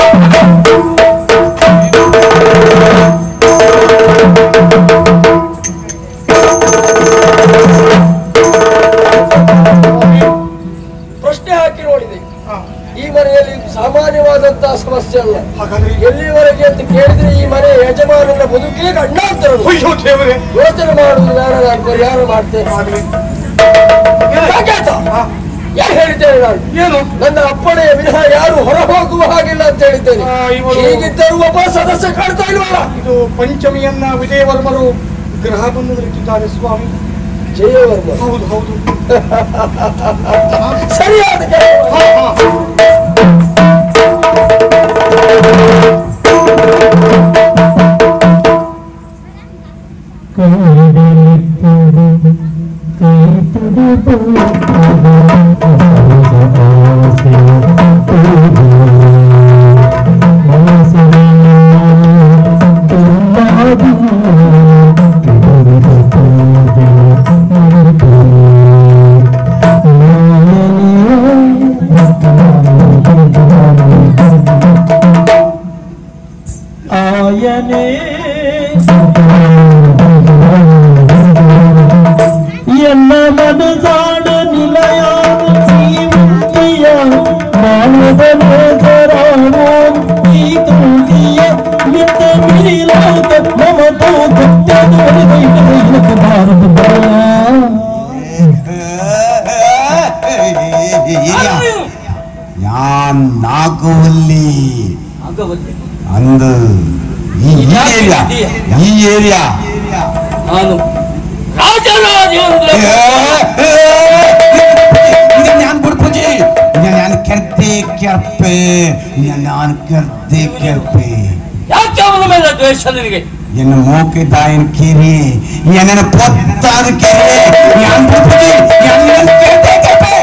ಪ್ರಶ್ನೆ ಹಾಕಿ ನೋಡಿದೆ ಈ ಮನೆಯಲ್ಲಿ ಸಾಮಾನ್ಯವಾದಂತಹ ಸಮಸ್ಯೆ ಅಲ್ಲ ಎಲ್ಲಿವರೆಗೆ ಅಂತ ಕೇಳಿದ್ರೆ ಈ ಮನೆ ಯಜಮಾನನ ಬದುಕಿಗೆ ಗಂಡಾಂತರ ಅಯ್ಯೋ ದೇವರೇ ಯೋಚನೆ ಮಾಡುವುದು ಬೇಡ ನಾನು ಪರಿಹಾರ ಮಾಡ್ತೇನೆ ಸಾಕಾಯ್ತ? ಯಾರು ಹೇಳಿದ್ದೇನೆ ನಾನು ಏನು ನನ್ನ ಅಪ್ಪಣೆಯ ವಿನಃ ಯಾರು ಹೊರ ಹೋಗುವ ಹಾಗಿಲ್ಲ ಅಂತ ಹೇಳಿದ್ದೇನೆ ಆ, ಇವರು- ಹೀಗಿದ್ದರೂ ಒಬ್ಬ ಸದಸ್ಯ ಕಾಣ್ತಾ ಇಲ್ವಲ್ಲ ಇದು ಪಂಚಮಿಯನ್ನ ವಿಜಯವರ್ಮರು ಗ್ರಹ ಬಂಧನದಲ್ಲಿಟ್ಟಿದ್ದಾರೆ ಸ್ವಾಮಿ ಜಯವರ್ಮ ಹೌದು ಹೌದು ಸರಿಯಾದ ಕೆಲಸ. ಆಯನೇ ಎಲ್ಲ ಮನದಾಡ ನಿಲಯ ಜೀವಂತಿಯ ಮಾನವನೇತರಾವೋ ಈ ತುಳಿಯ ನಿತ್ಯ ಮಿಲಿಲಾದ ಮಮತೋ ಗತ್ಯದ ಭಾರತ ഞാൻ നാഗവല്ലി ಆಗವಲ್ಲಿ ಅಂದು ಈ ಈ ಏರಿಯಾ ಈ ಏರಿಯಾ ನಾನು ರಾಜರಾಜೇಂದ್ರ ഇത് ഞാൻ കൊടുപ്പുജി ഞാൻ കരുത്തി ಕೆರ್ಪೆ ഞാൻ ಕರ್ತಿ ಕೆರ್ಪೆ ಯಾಕೆ ಅವನ ಮೇಲೆ ದ್ವೇಷ ನಿನಗೆ എന്നെ മൂക്കിതായൻ കിരി എന്നെ പൊത്താൻ കിരി ഞാൻ കൊടുപ്പുജി ഞാൻ കരുത്തി ಕೆರ್ಪೆ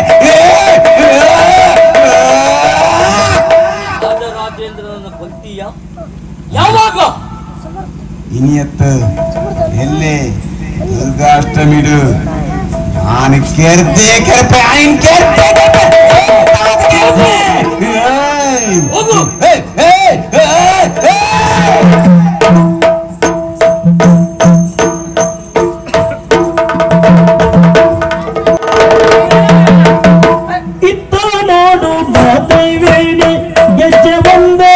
ರಾಜರಾಜೇಂದ್ರನನ್ನ ಕೊಲ್ತೀಯ ಯಾವಾಗ ഇനിയത്ത് എല്ലേ ദുർഗാഷ്ടമിಡು ഞാൻ കരുത്തി ಕೆರ್ಪೆ ഞാൻ കരുത്തി ಕೆರ್ಪೆ ಹೋಗು ಏಯ್ ಏಯ್ ಏಯ್ ಏಯ್ ಇತ್ತ ನೋಡು ಮಾತೈವೇಣಿ ಗೆಜ್ಜೆ ಒಂದೇ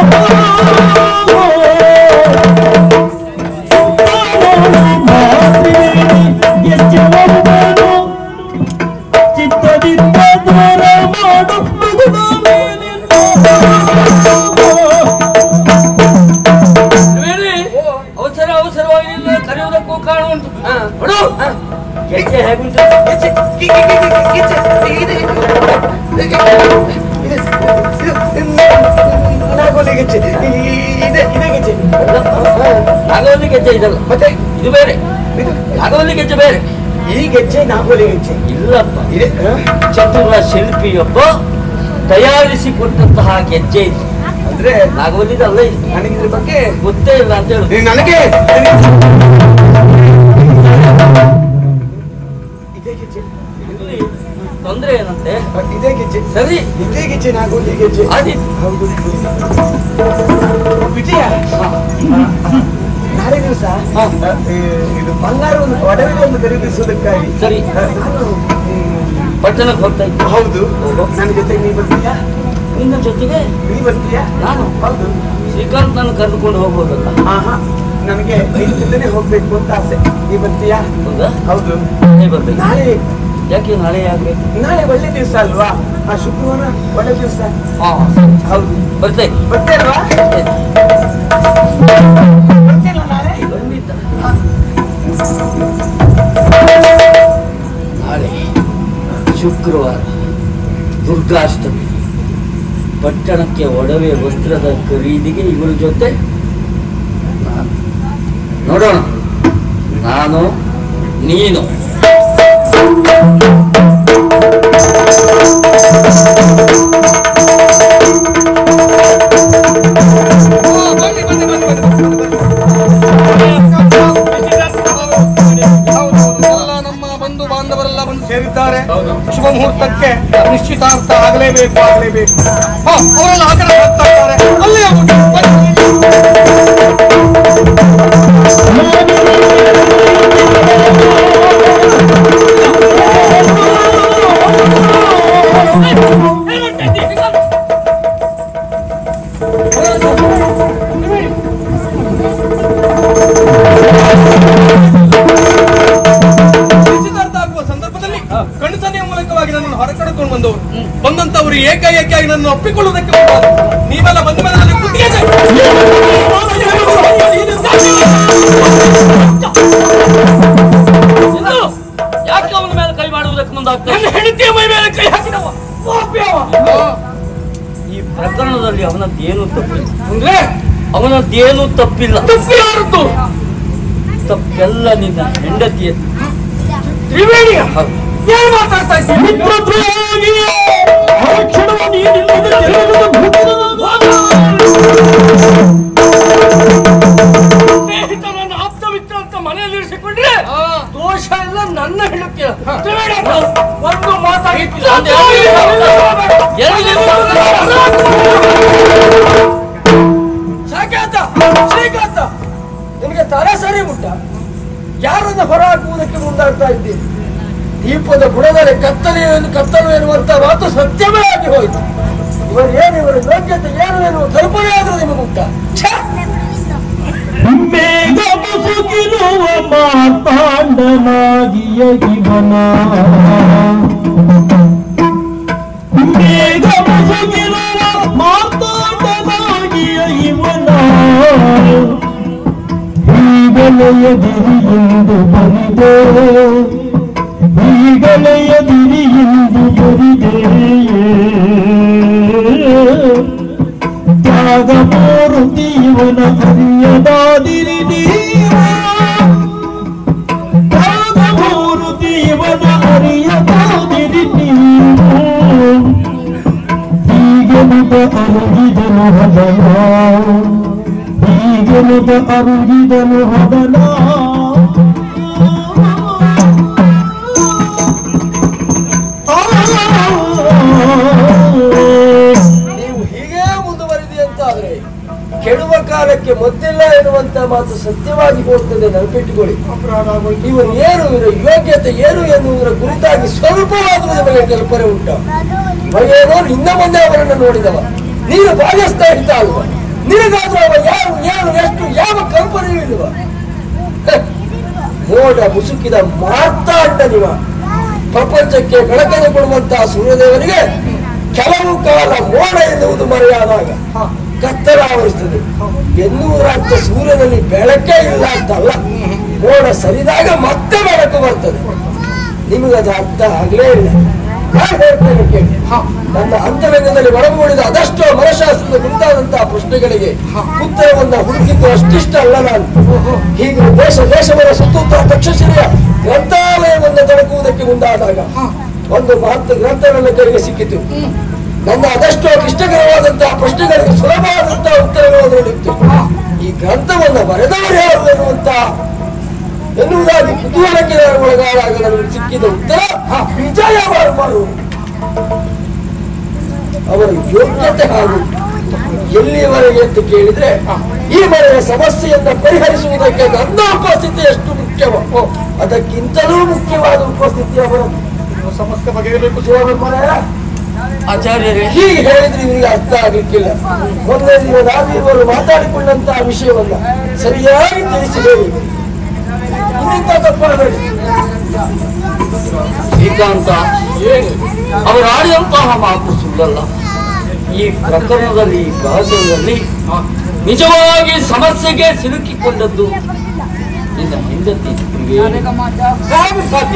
ಗೆಜ್ಜೆ ಒಂದೇನು ಚಿತ್ತದಿಂದ ದೂರ ಮಾಡು ಮಗುನ ಮೇಲೆ ನಾಗೋಲಿ ಗೆಜ್ಜೆ ಇದೆ ಇದೆ ಗೆಜ್ಜೆ ನಾಗವಲ್ಲಿ ಗೆಜ್ಜೆ ಇದಲ್ಲ ಮತ್ತೆ ಇದು ಬೇರೆ ನಾಗವಲ್ಲಿ ಗೆಜ್ಜೆ ಬೇರೆ ಈ ಗೆಜ್ಜೆ ನಾಗೋಲಿ ಗೆಜ್ಜೆ ಇಲ್ಲಪ್ಪ ಇದೆ ಹ? ಚತುರ ಶಿಲ್ಪಿಯೊಬ್ಬ ತಯಾರಿಸಿ ಕೊಟ್ಟಂತಹ ಗೆಜ್ಜೆ ಇದು ಅಂದ್ರೆ ನಾಗವಲ್ಲಿದಲ್ಲ ಇದು ನನಗೆ ಇದ್ರ ಬಗ್ಗೆ ಗೊತ್ತೇ ಇಲ್ಲ ಅಂತ ಹೇಳುದು ನೀ ನನಗೆ ಇದೇ ಗೆಜ್ಜೆ ಇಲ್ಲಿ ತೊಂದ್ರೆ ಏನಂತೆ ಇದೇ ಗೆಜ್ಜೆ ಸರಿ ಇದೇ ಗೆಜ್ಜೆ ನಾಗೋಲಿ ಗೆಜ್ಜೆ ಆದೀತು ಹೌದು ವಿಜಯ ನಾಳೆ ದಿವಸ ಇದು ಬಂಗಾರ ಒಂದು ಒಡವೆ ಒಂದು ಖರೀದಿಸುವುದಕ್ಕಾಗಿ ಸರಿ. ಆ, ನಾನು, ಹ್ಮ್, ಪಟ್ಟಣಕ್ಕೆ ಹೋಗ್ತಾ ಇದ್ದೆ ಹೌದು ನನ್ನ ಜೊತೆ ನೀ ಬರ್ತೀಯಾ ನಿನ್ನ ಜೊತೆಗೆ ನೀ ಬರ್ತೀಯಾ ನಾನು ಹೌದು ಶ್ರೀಕಾಂತ್ ನಾನು ಕರೆದುಕೊಂಡು ಹೋಗ್ಬೋದಲ್ಲ ಹಾ ಹಾ ನನಗೆ ನಿನ್ ಜೊತೆನೆ ಹೋಗ್ಬೇಕು ಅಂತ ಆಸೆ ನೀ ಬರ್ತೀಯಾ ಹೌದಾ ಹೌದು ನಾಳೆ ಬರ್ಬೇಕು ನಾಳೆ ಯಾಕೆ ನಾಳೆ ಆಗ್ಬೇಕು ನಾಳೆ ಒಳ್ಳೆ ದಿವಸ ಅಲ್ವಾ ಆ ಶುಕ್ರವಾರ ಒಳ್ಳೆ ದಿವಸ ಹಾ ಹೌದು ಬರ್ತೇ ಬರ್ತೀಯ ಅಲ್ವಾ ಬರ್ತೀಯಲ್ಲ ನಾಳೆ ಖಂಡಿತ ನಾಳೆ ಶುಕ್ರವಾರ ದುರ್ಗಾಷ್ಟಮಿ ಪಟ್ಟಣಕ್ಕೆ ಒಡವೆ ವಸ್ತ್ರದ ಖರೀದಿಗೆ ಇವರ ಜೊತೆ ನಾನು ನೋಡೋಣ ನಾನು ನೀನು ಬನ್ನಿ ಬನ್ನಿ ಬನ್ನಿ ಎಲ್ಲ ನಮ್ಮ ಬಂಧು ಬಾಂಧವರೆಲ್ಲ ಬಂದು ಸೇರಿದ್ದಾರೆ ಶುಭ ಮುಹೂರ್ತಕ್ಕೆ ನಿಶ್ಚಿತಾರ್ಥ ಆಗಲೇಬೇಕು ಆಗಲೇಬೇಕು ಹಾ ಅವರೆಲ್ಲ ಆ ಕಡೆ ಹೋಗ್ತಾ ಇದ್ದಾರೆ ಅಲ್ಲೇ ಹೋಗ್ಬಿಟ್ಟು ಬನ್ನಿ. ನಿಶ್ಚಿತಾರ್ಥ ಆಗುವ ಸಂದರ್ಭದಲ್ಲಿ ಕಣ್ಸನೆಯ ಮೂಲಕವಾಗಿ ನನ್ನನ್ನು ಹೊರಕಡ್ಕೊಂಡು ಬಂದವರು ಬಂದಂತವರು ಏಕಾಏಕಿಯಾಗಿ ನನ್ನ ಒಪ್ಪಿಕೊಳ್ಳುವುದಕ್ಕೆ ಮುಂದಾದರು. ನೀವೆಲ್ಲ ಬಂದ ಮೇಲೆ ನನಗೆ ಕುತ್ತಿಗೆ ಎಂದು ಯಾಕೆ ಅವನ ಮೇಲೆ ಕೈ ಮಾಡುವುದಕ್ಕೆ ಮುಂದಾಗ್ತದೆ ನನ್ನ ಹೆಂಡತಿಯ ಮೈ ಮೇಲೆ ಕೈ ಹಾಕಿದವ ಪಾಪಿ ಅವ. ಈ ಪ್ರಕರಣದಲ್ಲಿ ಅವನದ್ದೇನು ತಪ್ಪಿಲ್ಲ ಅಂದ್ರೆ ಅವನದ್ದೇನು ತಪ್ಪಿಲ್ಲ ತಪ್ಪು ಯಾರದ್ದು ತಪ್ಪೆಲ್ಲ ನಿನ್ನ ಹೆಂಡತಿಯದ್ದು ತ್ರಿವೇಣಿಯ ಹೌದು. ಏನ್ ಮಾತಾಡ್ತಾ ಇದ್ದೀನಿ ಸ್ನೇಹಿತನನ್ನು ಆಪ್ತ ಮಿತ್ರ ಅಂತ ಮನೆಯಲ್ಲಿ ಇರಿಸಿಕೊಂಡ್ರೆ ದೋಷ ಎಲ್ಲ ನನ್ನ ಹೆಂಡತಿಯ ತ್ರಿವೇಣಿ ಒಂದು ಮಾತಾಗಿತ್ತು ಎರಡು ದಿವಸ ಸಾಕಾತ ಶ್ರೀಕಾಂತ ನಿಮಗೆ ತಲೆ ಸರಿ ಮುಟ್ಟ ಯಾರನ್ನ ಹೊರ ಹಾಕುವುದಕ್ಕೆ ಮುಂದಾಗ್ತಾ ಇದ್ದೀರಿ ದೀಪದ ಬುಡದಲ್ಲಿ ಕತ್ತಲೆ ಕತ್ತಲು ಎನ್ನುವಂತ ಮಾತು ಸತ್ಯವೇ ಆಗಿ ಹೋಯಿತು ಇವರು ಏನು ಇವರ ಯೋಗ್ಯತೆ ಏನು ಎನ್ನುವ ಕಲ್ಪನೆ ಆದರೂ ನಿಮಗೆ ಮುಟ್ಟ ಛೆ! ಬೇಗ ಮುಸುಕಿರುವ ಮಾತಾಂಡನಾಗಿಯ ಇವನ ಬೇಗ ಮುಸುಕಿರುವ ಮಾತಾಂಡನಾಗಿಯ ಇವನ ಹೀಗಲೆಯದಿರಿ ಎಂದು ಬರಿದೆ ಹೀಗಲೆಯದಿರಿ ಎಂದು ಬರಿದೆ ತ್ಯಾಗಮೂರ್ತಿ ಇವನ ಹರಿಯದಾದಿರಿ ನೀವ ತ್ಯಾಗಮೂರ್ತಿ ಇವನ ಹರಿಯದಾದಿರಿ ನೀವು ಹೀಗೆ ಮುದ ಅರುಗಿದನು ಹದನ ಹೀಗೆ ಮುದ ಅರುಗಿದನು ಹದನ ನೀವು ಹೀಗೇ ಮುಂದುವರಿದಿ ಅಂತಾದ್ರೆ ಕೆಡುವ ಕಾಲಕ್ಕೆ ಮೊದ್ಲಿಲ್ಲ ಎನ್ನುವಂತ ಮಾತು ಸತ್ಯವಾಗಿ ಹೋಗ್ತದೆ ನೆನಪಿಟ್ಟುಕೊಳ್ಳಿ ಇವರು ಏನು ಇವರ ಯೋಗ್ಯತೆ ಏನು ಎನ್ನುವುದರ ಕುರಿತಾಗಿ ಸ್ವಲ್ಪವಾದರೂ ನಿಮಗೆ ಕಲ್ಪನೆ ಉಂಟ ಏನೋ ನಿನ್ನ ಮುಂದೆ ಅವರನ್ನು ನೋಡಿದವ ನೀನು ಭಾಗಸ್ಥ ಹಿತ ಅಲ್ವ ನಿನಗಾದ್ರೂ ಅವ ಯಾರು ಏನು ಎಷ್ಟು ಯಾವ ಕಲ್ಪನೆಯೂ ಇಲ್ವ ಹ, ಮೋಡ ಮುಸುಕಿದ ಮಾತಾಂಡ ನಿವ ಪ್ರಪಂಚಕ್ಕೆ ಬೆಳಕನ್ನು ಕೊಡುವಂತಹ ಸೂರ್ಯದೇವನಿಗೆ ಕೆಲವು ಕಾಲ ಮೋಡ ಎನ್ನುವುದು ಮರೆಯಾದಾಗ ಕತ್ತಲ ಆವರಿಸ್ತದೆ ಎನ್ನುವುದರ ಸೂರ್ಯನಲ್ಲಿ ಬೆಳಕೇ ಇಲ್ಲ ಅಂತಲ್ಲ ಮೋಡ ಸರಿದಾಗ ಮತ್ತೆ ಬೆಳಕು ಬರ್ತದೆ ನಿಮಗದು ಅರ್ಥ ಆಗಲೇ ಇಲ್ಲ ನಾನು ಹೇಳ್ತೇನೆ ಕೇಳಿ ನನ್ನ ಅಂತರಂಗದಲ್ಲಿ ಒಳಗೂಡಿದ ಅದಷ್ಟೋ ಮನಶಾಸ್ತ್ರದ ಕುರಿತಾದಂತಹ ಪ್ರಶ್ನೆಗಳಿಗೆ ಉತ್ತರವನ್ನ ಹುಡುಕಿದ್ದು ಅಷ್ಟಿಷ್ಟ ಅಲ್ಲ ನಾನು ಹೀಗೆ ದೇಶ ದೇಶವನ್ನ ಸುತ್ತುತ್ತಾ ತಕ್ಷಶಿಲೆಯ ಗ್ರಂಥಾಲಯವನ್ನು ತಲುಪುವುದಕ್ಕೆ ಮುಂದಾದಾಗ ಒಂದು ಮಹತ್ವ ಗ್ರಂಥ ನನ್ನ ಕೈಗೆ ಸಿಕ್ಕಿತು ನನ್ನ ಅದಷ್ಟೋ ಕ್ಲಿಷ್ಟಕರವಾದಂತಹ ಪ್ರಶ್ನೆಗಳಿಗೆ ಸುಲಭವಾದಂತಹ ಉತ್ತರಗಳು ಅದರಲ್ಲಿತ್ತು ಈ ಗ್ರಂಥವನ್ನ ಬರೆದವರು ಯಾರು ಎನ್ನುವಂತ ಎನ್ನುವುದಾಗಿ ಕುತೂಹಲಕ್ಕೆ ನಾನು ಒಳಗಾದಾಗ ನನಗೆ ಸಿಕ್ಕಿದ ಉತ್ತರ ವಿಜಯ ಮಾಡುವರು ಅವರ ಯೋಗ್ಯತೆ ಹಾಗೂ ಎಲ್ಲಿಯವರೆಗೆ ಅಂತ ಕೇಳಿದ್ರೆ ಈ ಮನೆಯ ಸಮಸ್ಯೆಯನ್ನ ಪರಿಹರಿಸುವುದಕ್ಕೆ ನನ್ನ ಉಪಸ್ಥಿತಿ ಎಷ್ಟು ಮುಖ್ಯವೋ ಅದಕ್ಕಿಂತಲೂ ಮುಖ್ಯವಾದ ಉಪಸ್ಥಿತಿ ಅವರ ಸಮಸ್ಯೆ ಬಗೆಹರಿಬೇಕು ಶಿವನ ಮನೆಯ ಆಚಾರ್ಯರೇ ಹೀಗೆ ಹೇಳಿದ್ರೆ ಇವರಿಗೆ ಅರ್ಥ ಆಗ್ಲಿಕ್ಕಿಲ್ಲ ಮೊನ್ನೆ ನೀವು ನಾವಿರುವರು ಮಾತಾಡಿಕೊಂಡಂತಹ ವಿಷಯವನ್ನ ಸರಿಯಾಗಿ ತಿಳಿಸಿ ಹೇಳಿ ಇನ್ನಿಂತ ತಪ್ಪಾಗಬೇಡಿ ಶ್ರೀಕಾಂತ ಅವರು ಆಡಿದಂತಹ ಮಾತು ಸುಳ್ಳಲ್ಲ ಈ ಪ್ರಕರಣದಲ್ಲಿ ಈ ಪ್ರಹಸನದಲ್ಲಿ ನಿಜವಾಗಿ ಸಮಸ್ಯೆಗೆ ಸಿಲುಕಿಕೊಂಡದ್ದು ನಿನ್ನ ಹೆಂಡತಿ ಹೇಗೆ ಸಾಧ್ಯ?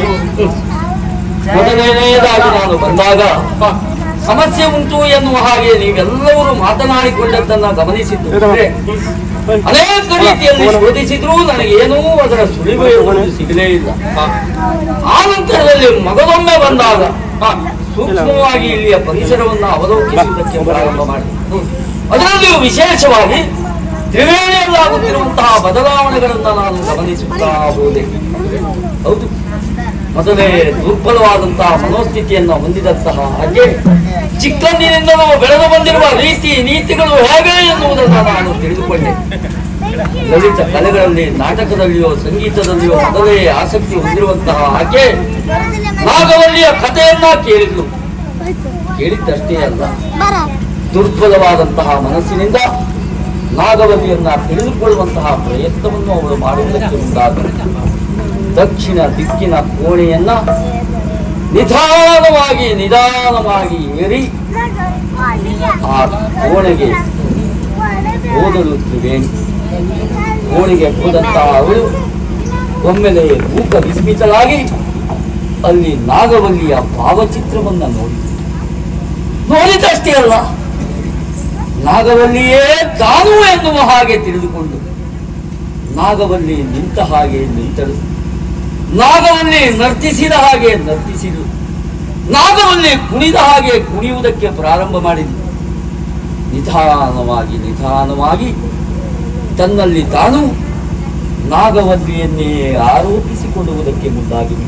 ಮೊದಲನೆಯದಾಗಿ ನಾನು ಬಂದಾಗ ಸಮಸ್ಯೆ ಉಂಟು ಎನ್ನುವ ಹಾಗೆ ನೀವೆಲ್ಲರೂ ಮಾತನಾಡಿಕೊಂಡದ್ದನ್ನ ಗಮನಿಸಿದ್ದು ಅಂದ್ರೆ ಅನೇಕ ರೀತಿಯಲ್ಲಿ ಶೋಧಿಸಿದ್ರೂ ನನಗೇನೂ ಅದರ ಸುಳಿವು ಎನ್ನುವುದು ಸಿಗಲೇ ಇಲ್ಲ ಆ ನಂತರದಲ್ಲಿ ಮಗದೊಮ್ಮೆ ಬಂದಾಗ ಆ, ಸೂಕ್ಷ್ಮವಾಗಿ ಇಲ್ಲಿಯ ಪರಿಸರವನ್ನು ಅವಲೋಕಿಸುವುದಕ್ಕೆ ಪ್ರಾರಂಭ ಮಾಡಿ ಅದರಲ್ಲಿಯೂ ವಿಶೇಷವಾಗಿ ತ್ರಿವೇಣಿಯಲ್ಲಾಗುತ್ತಿರುವಂತಹ ಬದಲಾವಣೆಗಳನ್ನು ನಾನು ಗಮನಿಸುತ್ತಾ ಹೋದೆ ಹೌದು ಮೊದಲೇ ದುರ್ಬಲವಾದಂತಹ ಮನೋಸ್ಥಿತಿಯನ್ನು ಹೊಂದಿದಂತಹ ಹಾಗೆ ಚಿಕ್ಕಂದಿನಿಂದಲೂ ಬೆಳೆದು ಬಂದಿರುವ ರೀತಿ ನೀತಿಗಳು ಹೇಗೆ ಎನ್ನುವುದನ್ನು ನಾನು ತಿಳಿದುಕೊಂಡೆ ಲಲಿತ ಕಲೆಗಳಲ್ಲಿ ನಾಟಕದಲ್ಲಿಯೋ ಸಂಗೀತದಲ್ಲಿಯೋ ಮೊದಲೇ ಆಸಕ್ತಿ ಹೊಂದಿರುವಂತಹ ಆಕೆ ನಾಗವಲ್ಲಿಯ ಕಥೆಯನ್ನ ಕೇಳಿದ್ಲು ಕೇಳಿದ್ದಷ್ಟೇ ಅಲ್ಲ ದುರ್ಬಲವಾದಂತಹ ಮನಸ್ಸಿನಿಂದ ನಾಗವಲ್ಲಿಯನ್ನ ತಿಳಿದುಕೊಳ್ಳುವಂತಹ ಪ್ರಯತ್ನವನ್ನು ಅವಳು ಮಾಡುವುದಕ್ಕೆ ಮುಂದಾದಳು ದಕ್ಷಿಣ ದಿಕ್ಕಿನ ಕೋಣೆಯನ್ನ ನಿಧಾನವಾಗಿ ನಿಧಾನವಾಗಿ ಏರಿ ಆ ಕೋಣೆಗೆ ಹೋದಲು ತ್ರಿವೇಣಿ ಕೋಣೆಗೆ ಹೋದಂತಹ ಅವಳು ಒಮ್ಮೆಲೆ ಮೂಕ ವಿಸ್ಮಿತಳಾಗಿ ಅಲ್ಲಿ ನಾಗವಲ್ಲಿಯ ಭಾವಚಿತ್ರವನ್ನ ನೋಡಿ ನೋಡಿದಷ್ಟೇ ಅಲ್ಲ ನಾಗವಲ್ಲಿಯೇ ತಾನು ಎನ್ನುವ ಹಾಗೆ ತಿಳಿದುಕೊಂಡು ನಾಗವಲ್ಲಿ ನಿಂತ ಹಾಗೆ ನಿಂತಳು ನಾಗವಲ್ಲಿ ನರ್ತಿಸಿದ ಹಾಗೆ ನರ್ತಿಸಿದಳು ನಾಗವಲ್ಲಿ ಕುಣಿದ ಹಾಗೆ ಕುಣಿಯುವುದಕ್ಕೆ ಪ್ರಾರಂಭ ಮಾಡಿದಳು ನಿಧಾನವಾಗಿ ನಿಧಾನವಾಗಿ ತನ್ನಲ್ಲಿ ತಾನು ನಾಗವಲ್ಲಿಯನ್ನೇ ಆರೋಪಿಸಿಕೊಳ್ಳುವುದಕ್ಕೆ ಮುಂದಾಗಿದೆ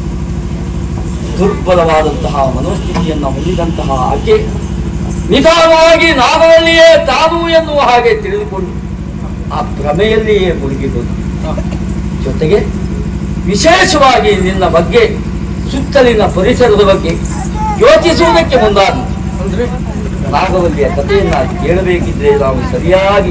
ದುರ್ಬಲವಾದಂತಹ ಮನೋಸ್ಥಿತಿಯನ್ನು ಹೊಂದಿದಂತಹ ಆಕೆ ನಿಧಾನವಾಗಿ ನಾಗವಲ್ಲಿಯೇ ತಾನು ಎನ್ನುವ ಹಾಗೆ ತಿಳಿದುಕೊಂಡು ಆ ಭ್ರಮೆಯಲ್ಲಿಯೇ ಮುಳುಗಿಬೋದು ಜೊತೆಗೆ ವಿಶೇಷವಾಗಿ ನಿನ್ನ ಬಗ್ಗೆ ಸುತ್ತಲಿನ ಪರಿಸರದ ಬಗ್ಗೆ ಯೋಚಿಸುವುದಕ್ಕೆ ಮುಂದಾದ ಅಂದ್ರೆ ನಾಗವಲ್ಲಿಯ ಕಥೆಯನ್ನ ಕೇಳಬೇಕಿದ್ರೆ ನಾವು ಸರಿಯಾಗಿ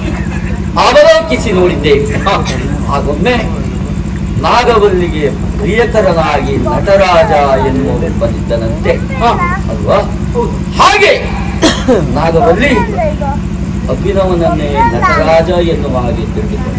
ಅವಲೋಕಿಸಿ ನೋಡಿದ್ದೇವೆ ಆಗೊಮ್ಮೆ ನಾಗವಲ್ಲಿಗೆ ಪ್ರಿಯಕರನಾಗಿ ನಟರಾಜ ಎನ್ನುವ ಬಂದಿದ್ದನಂತೆ ಅಲ್ವಾ ಹಾಗೆ ನಾಗವಲ್ಲಿ ಅಭಿನವನನ್ನೇ ನಟರಾಜ ಎನ್ನುವ ಹಾಗೆ ತಿಳಿದುಕೊಂಡು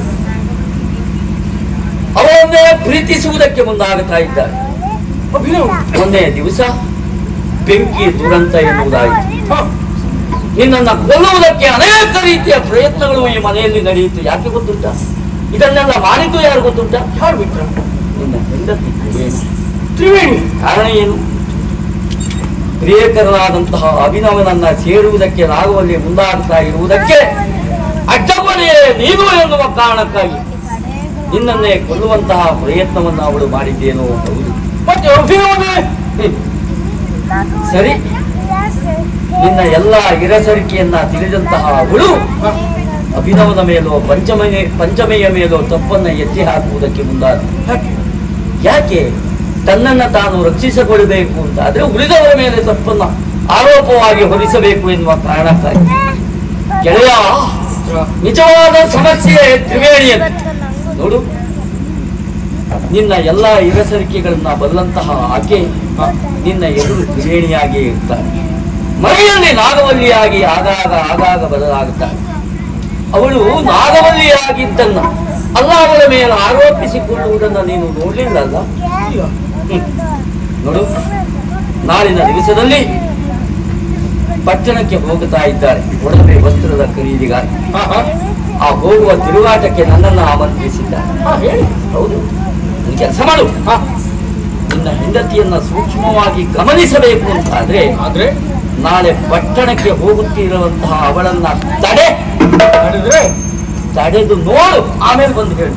ಅವರನ್ನೇ ಪ್ರೀತಿಸುವುದಕ್ಕೆ ಮುಂದಾಗುತ್ತಾ ಇದ್ದಾರೆ ಮೊನ್ನೆ ದಿವಸ ಬೆಂಕಿ ದುರಂತ ಎನ್ನುವುದಾಯಿತು ನಿನ್ನನ್ನ ಕೊಲ್ಲುವುದಕ್ಕೆ ಅನೇಕ ರೀತಿಯ ಪ್ರಯತ್ನಗಳು ಈ ಮನೆಯಲ್ಲಿ ನಡೆಯಿತು ಯಾಕೆ ಗೊತ್ತುಂಟ ಇದನ್ನೆಲ್ಲ ಮಾಡಿದ್ದು ಯಾರು ಗೊತ್ತುಂಟ ಯಾರು ಬಿಟ್ರ ನಿನ್ನ ಹೆಂಡತಿ ತ್ರಿವೇಣಿ ತ್ರಿವೇಣಿ ಕಾರಣ ಏನು ಪ್ರಿಯಕರನಾದಂತಹ ಅಭಿನವನನ್ನ ಸೇರುವುದಕ್ಕೆ ನಾಗುವಲ್ಲಿ ಮುಂದಾಗ್ತಾ ಇರುವುದಕ್ಕೆ ಅಡ್ಡಪಡೆಯೇ ನೀನು ಎನ್ನುವ ಕಾರಣಕ್ಕಾಗಿ ನಿನ್ನನ್ನೇ ಕೊಲ್ಲುವಂತಹ ಪ್ರಯತ್ನವನ್ನು ಅವಳು ಮಾಡಿದ್ದೇನೋ ಹೌದು ಮತ್ತೆ ಅಭಿನವನೇ ಹ್ಮ್. ಸರಿ ನಿನ್ನ ಎಲ್ಲ ಇರಸರಿಕೆಯನ್ನ ತಿಳಿದಂತಹ ಅವಳು ಅಭಿನವನ ಮೇಲೋ ಪಂಚಮೆಯ ಪಂಚಮೆಯ ಮೇಲೋ ತಪ್ಪನ್ನ ಎತ್ತಿ ಹಾಕುವುದಕ್ಕೆ ಮುಂದಾದ ಯಾಕೆ ತನ್ನನ್ನ ತಾನು ರಕ್ಷಿಸಿಕೊಳ್ಳಬೇಕು ಅಂತ ಆದ್ರೆ ಉಳಿದವರ ಮೇಲೆ ತಪ್ಪನ್ನ ಆರೋಪವಾಗಿ ಹೊರಿಸಬೇಕು ಎನ್ನುವ ಕಾರಣಕ್ಕಾಗಿ ಗೆಳೆಯ ನಿಜವಾದ ಸಮಸ್ಯೆ ತ್ರಿವೇಣಿಯಲ್ಲಿ ನೋಡು ನಿನ್ನ ಎಲ್ಲ ಇರಸರಿಕೆಗಳನ್ನ ಬಲ್ಲಂತಹ ಆಕೆ ನಿನ್ನ ಎದುರು ತ್ರಿವೇಣಿಯಾಗಿಯೇ ಇರ್ತಾಳೆ ಮನೆಯಲ್ಲಿ ನಾಗವಲ್ಲಿಯಾಗಿ ಆಗಾಗ ಆಗಾಗ ಬದಲಾಗುತ್ತಾಳೆ ಅವಳು ನಾಗವಲ್ಲಿಯಾಗಿದ್ದನ್ನ ಅಲ್ಲ ಅವಳ ಮೇಲೆ ಆರೋಪಿಸಿಕೊಳ್ಳುವುದನ್ನ ನೀನು ನೋಡ್ಲಿಲ್ಲಲ್ಲ ಹ್ಮ್. ನೋಡು ನಾಳಿನ ದಿವಸದಲ್ಲಿ ಪಟ್ಟಣಕ್ಕೆ ಹೋಗುತ್ತಾ ಇದ್ದಾರೆ ಒಡವೆ ವಸ್ತ್ರದ ಖರೀದಿಗಾಗಿ ಆ ಹೋಗುವ ತಿರುಗಾಟಕ್ಕೆ ನನ್ನನ್ನು ಆಮಂತ್ರಿಸಿದ್ದಾರೆ ಹೌದು ಒಂದು ಕೆಲಸ ಮಾಡು ನಿನ್ನ ಹೆಂಡತಿಯನ್ನ ಸೂಕ್ಷ್ಮವಾಗಿ ಗಮನಿಸಬೇಕು ಅಂತಾದ್ರೆ ಆದ್ರೆ ನಾಳೆ ಪಟ್ಟಣಕ್ಕೆ ಹೋಗುತ್ತಿರುವಂತಹ ಅವಳನ್ನ ತಡೆ ತಡೆದ್ರೆ ತಡೆದು ನೋಡು ಆಮೇಲೆ ಬಂದು ಹೇಳು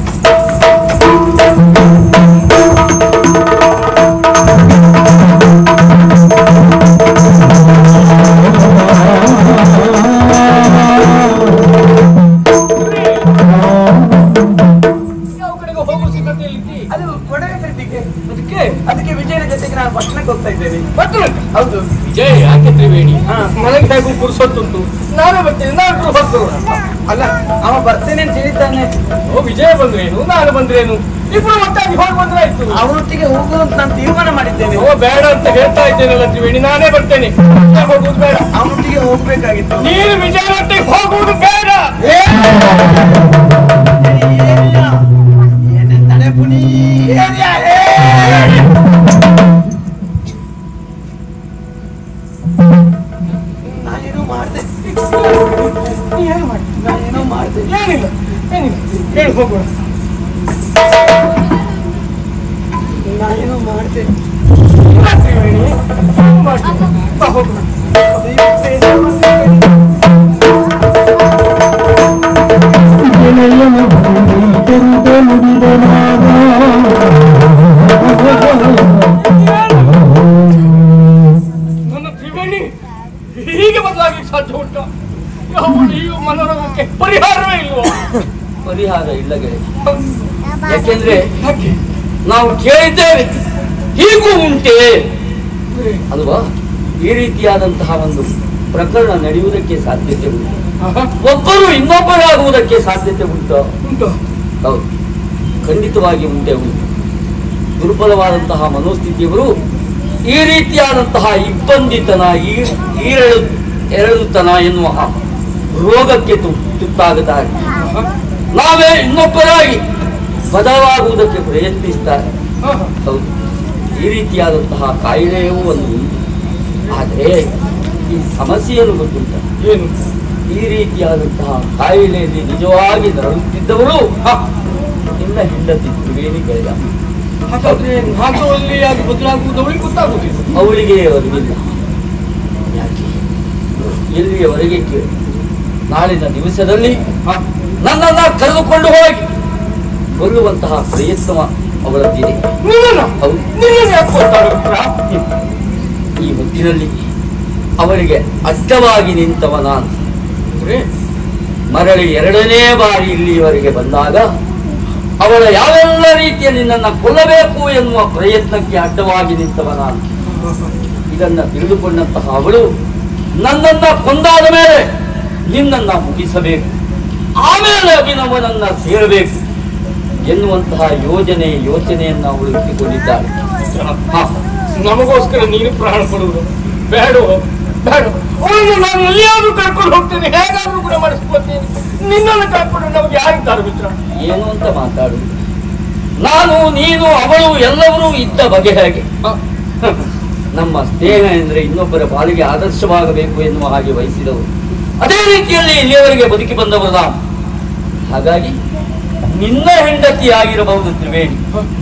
ಯಾವ ಕಡೆಗೆ ಹೋಗುವ ಸಿದ್ಧತೆಯಲ್ಲಿ ಅದು ಒಡವೆ ಖರೀದಿಗೆ ಅದಕ್ಕೆ ಅದಕ್ಕೆ ವಿಜಯನ ಜೊತೆಗೆ ನಾನು ಪಟ್ಟಣಕ್ಕೆ ಹೋಗ್ತಾ ಇದ್ದೇನೆ ಪಟ್ಟಣಕ್ಕೆ ಹೌದು ವಿಜಯ್ ಯಾಕೆ ತ್ರಿವೇಣಿ ನನಗೆ ಹೇಗೂ ಪುರುಸೊತ್ತುಂಟು ನಾನೇ ಬರ್ತೇನೆ ನಾನು ಹೋಗ್ತೇನೆ ಅಲ್ಲ ಅವ ಬರ್ತೇನೆ ಅಂತ ಹೇಳಿದ್ದಾನೆ ಓ ವಿಜಯ ಬಂದ್ರೇನು ನಾನು ಬಂದ್ರೇನು ಇಬ್ರು ಒಟ್ಟಾಗಿ ಹೋಗಿ ಬಂದ್ರೆ ಆಯ್ತು ಅವನೊಟ್ಟಿಗೆ ಹೋಗುದು ಅಂತ ನಾನು ತೀರ್ಮಾನ ಮಾಡಿದ್ದೇನೆ ಓ ಬೇಡ ಅಂತ ಹೇಳ್ತಾ ಇದ್ದೇನಲ್ಲ ತ್ರಿವೇಣಿ ನಾನೇ ಬರ್ತೇನೆ ವಿಜಯ ಹೋಗುವುದು ಬೇಡ ಅವನೊಟ್ಟಿಗೆ ಹೋಗ್ಬೇಕಾಗಿತ್ತು ನೀನು ವಿಜಯನೊಟ್ಟಿಗೆ ಹೋಗುವುದು ಬೇಡ ಏನೆಂತಾನೆ ಪುನಿ ನಾನೇನೋ ಮಾಡಿದೆ ಏನು ಮಾಡಿ ನಾನೇನೋ ಮಾಡಿದೆ ಏನಿಲ್ಲ ಏನಿಲ್ಲ ಹೇಳಿ ಹೋಗೋಣ ನಾನೇನೋ ಮಾಡಿದೆ ಇಲ್ಲ ತ್ರಿವೇಣಿ ಏನು ಮಾಡ್ತೀನಿ ಬಾ ಹೋಗೋಣ ಗೆಳೆಯನ ಭೂಮಿ ಕೆಂದ ನುಡಿದ ನನ್ನ ತ್ರಿವೇಣಿ ಹೀಗೆ ಬದಲಾಗಿ ಸಾಧ್ಯ ಉಂಟ ಅವಳು ಈ ಮನೋರೋಗಕ್ಕೆ ಪರಿಹಾರವೇ ಇಲ್ವೋ ಪರಿಹಾರ ಇಲ್ಲ ಗೆಳೆಯ ಯಾಕೆಂದ್ರೆ ನಾವು ಕೇಳಿದ್ದೇವೆ ಹೀಗೂ ಉಂಟೆ ಅಲ್ವಾ ಈ ರೀತಿಯಾದಂತಹ ಒಂದು ಪ್ರಕರಣ ನಡೆಯುವುದಕ್ಕೆ ಸಾಧ್ಯತೆ ಉಂಟು ಒಬ್ಬರು ಇನ್ನೊಬ್ಬರಾಗುವುದಕ್ಕೆ ಸಾಧ್ಯತೆ ಉಂಟು ಉಂಟು ಹೌದು ಖಂಡಿತವಾಗಿ ಉಂಟೆ ಉಂಟು ದುರ್ಬಲವಾದಂತಹ ಮನೋಸ್ಥಿತಿಯವರು ಈ ರೀತಿಯಾದಂತಹ ಇಬ್ಬಂದಿತನ ಈ- ಈರಳು ಎರಳುತನ ಎನ್ನುವ ರೋಗಕ್ಕೆ ತು- ತುತ್ತಾಗುತ್ತಾರೆ ನಾವೇ ಇನ್ನೊಬ್ಬರಾಗಿ ಬದಲಾಗುವುದಕ್ಕೆ ಪ್ರಯತ್ನಿಸ್ತಾರೆ ಹೌದು ಈ ರೀತಿಯಾದಂತಹ ಕಾಯಿಲೆಯೂ ಒಂದು ಉಂಟು ಆದರೆ ಈ ಸಮಸ್ಯೆಯನ್ನು ಗೊತ್ತುಂಟ ಏನು ಈ ರೀತಿಯಾದಂತಹ ಕಾಯಿಲೆಯಲ್ಲಿ ನಿಜವಾಗಿ ನರಳುತ್ತಿದ್ದವರು ಹ, ನಿನ್ನ ಹೆಂಡತಿ ತ್ರಿವೇಣಿ ಗೆಳೆಯ ಹಾಗಾದ್ರೆ ನಾಗವಲ್ಲಿ ಅದು ಬದಲಾಗುವುದು ಅವಳಿಗೆ ಗೊತ್ತಾಗುವುದಿಲ್ಲ ಅವಳಿಗೆ ಅರಿವಿಲ್ಲ ಯಾಕೆ ಎಲ್ಲಿಯವರೆಗೆ ಕೇಳಿ ನಾಳಿನ ದಿವಸದಲ್ಲಿ ಹ, ನನ್ನನ್ನ ಕರೆದುಕೊಂಡು ಹೋಗಿ ಕೊಲ್ಲುವಂತಹ ಪ್ರಯತ್ನ ಅವಳದ್ದಿದೆ ನಿನ್ನ ಹೌದು ನಿನ್ನ ಯಾಕೆ ಕೊಡ್ತಾಳೆ ಉತ್ತರ? ಈ ಹೊತ್ತಿನಲ್ಲಿ ಅವರಿಗೆ ಅಡ್ಡವಾಗಿ ನಿಂತವ ನಾನು ಅಂದ್ರೆ ಮರಳಿ ಎರಡನೇ ಬಾರಿ ಇಲ್ಲಿಯವರೆಗೆ ಬಂದಾಗ ಅವಳ ಯಾವೆಲ್ಲ ರೀತಿಯ ನಿನ್ನನ್ನು ಕೊಲ್ಲಬೇಕು ಎನ್ನುವ ಪ್ರಯತ್ನಕ್ಕೆ ಅಡ್ಡವಾಗಿ ನಿಂತವ ನಾನು ಇದನ್ನ ತಿಳಿದುಕೊಂಡಂತಹ ಅವಳು ನನ್ನನ್ನ ಕೊಂದಾದ ಮೇಲೆ ನಿನ್ನನ್ನ ಮುಗಿಸಬೇಕು ಆಮೇಲೆ ಅಭಿನವನನ್ನ ಸೇರಬೇಕು ಎನ್ನುವಂತಹ ಯೋಜನೆ ಯೋಚನೆಯನ್ನ ಅವಳು ಇಟ್ಟುಕೊಂಡಿದ್ದಾಳೆ ಹಾ ನಮಗೋಸ್ಕರ ನೀನು ಪ್ರಾಣ ಕೊಡುವುದು ಬೇಡ ಬೇಡ ಅವಳನ್ನು ನಾನು ಎಲ್ಲಿಯಾದ್ರೂ ಕರ್ಕೊಂಡು ಹೋಗ್ತೇನೆ ಹೇಗಾದ್ರೂ ಕೂಡ ಮಾಡಿಸ್ಕೊಳ್ತೇನೆ ನಿನ್ನನ್ನು ಕರ್ಕೊಂಡು ನಮ್ಗೆ ಯಾರಿದ್ದಾರೆ ಮಿತ್ರ ಏನು ಅಂತ ಮಾತಾಡು ನಾನು ನೀನು ಅವಳು ಎಲ್ಲರೂ ಇದ್ದ ಬಗೆ ಹೇಗೆ ಹ. ನಮ್ಮ ಸ್ನೇಹ ಎಂದ್ರೆ ಇನ್ನೊಬ್ಬರ ಪಾಲಿಗೆ ಆದರ್ಶವಾಗಬೇಕು ಎನ್ನುವ ಹಾಗೆ ವಹಿಸಿದವರು ಅದೇ ರೀತಿಯಲ್ಲಿ ಇಲ್ಲಿಯವರೆಗೆ ಬದುಕಿ ಬಂದವರು ನಾವು ಹಾಗಾಗಿ ನಿನ್ನ ಹೆಂಡತಿ ಆಗಿರಬಹುದು ತ್ರಿವೇಣಿ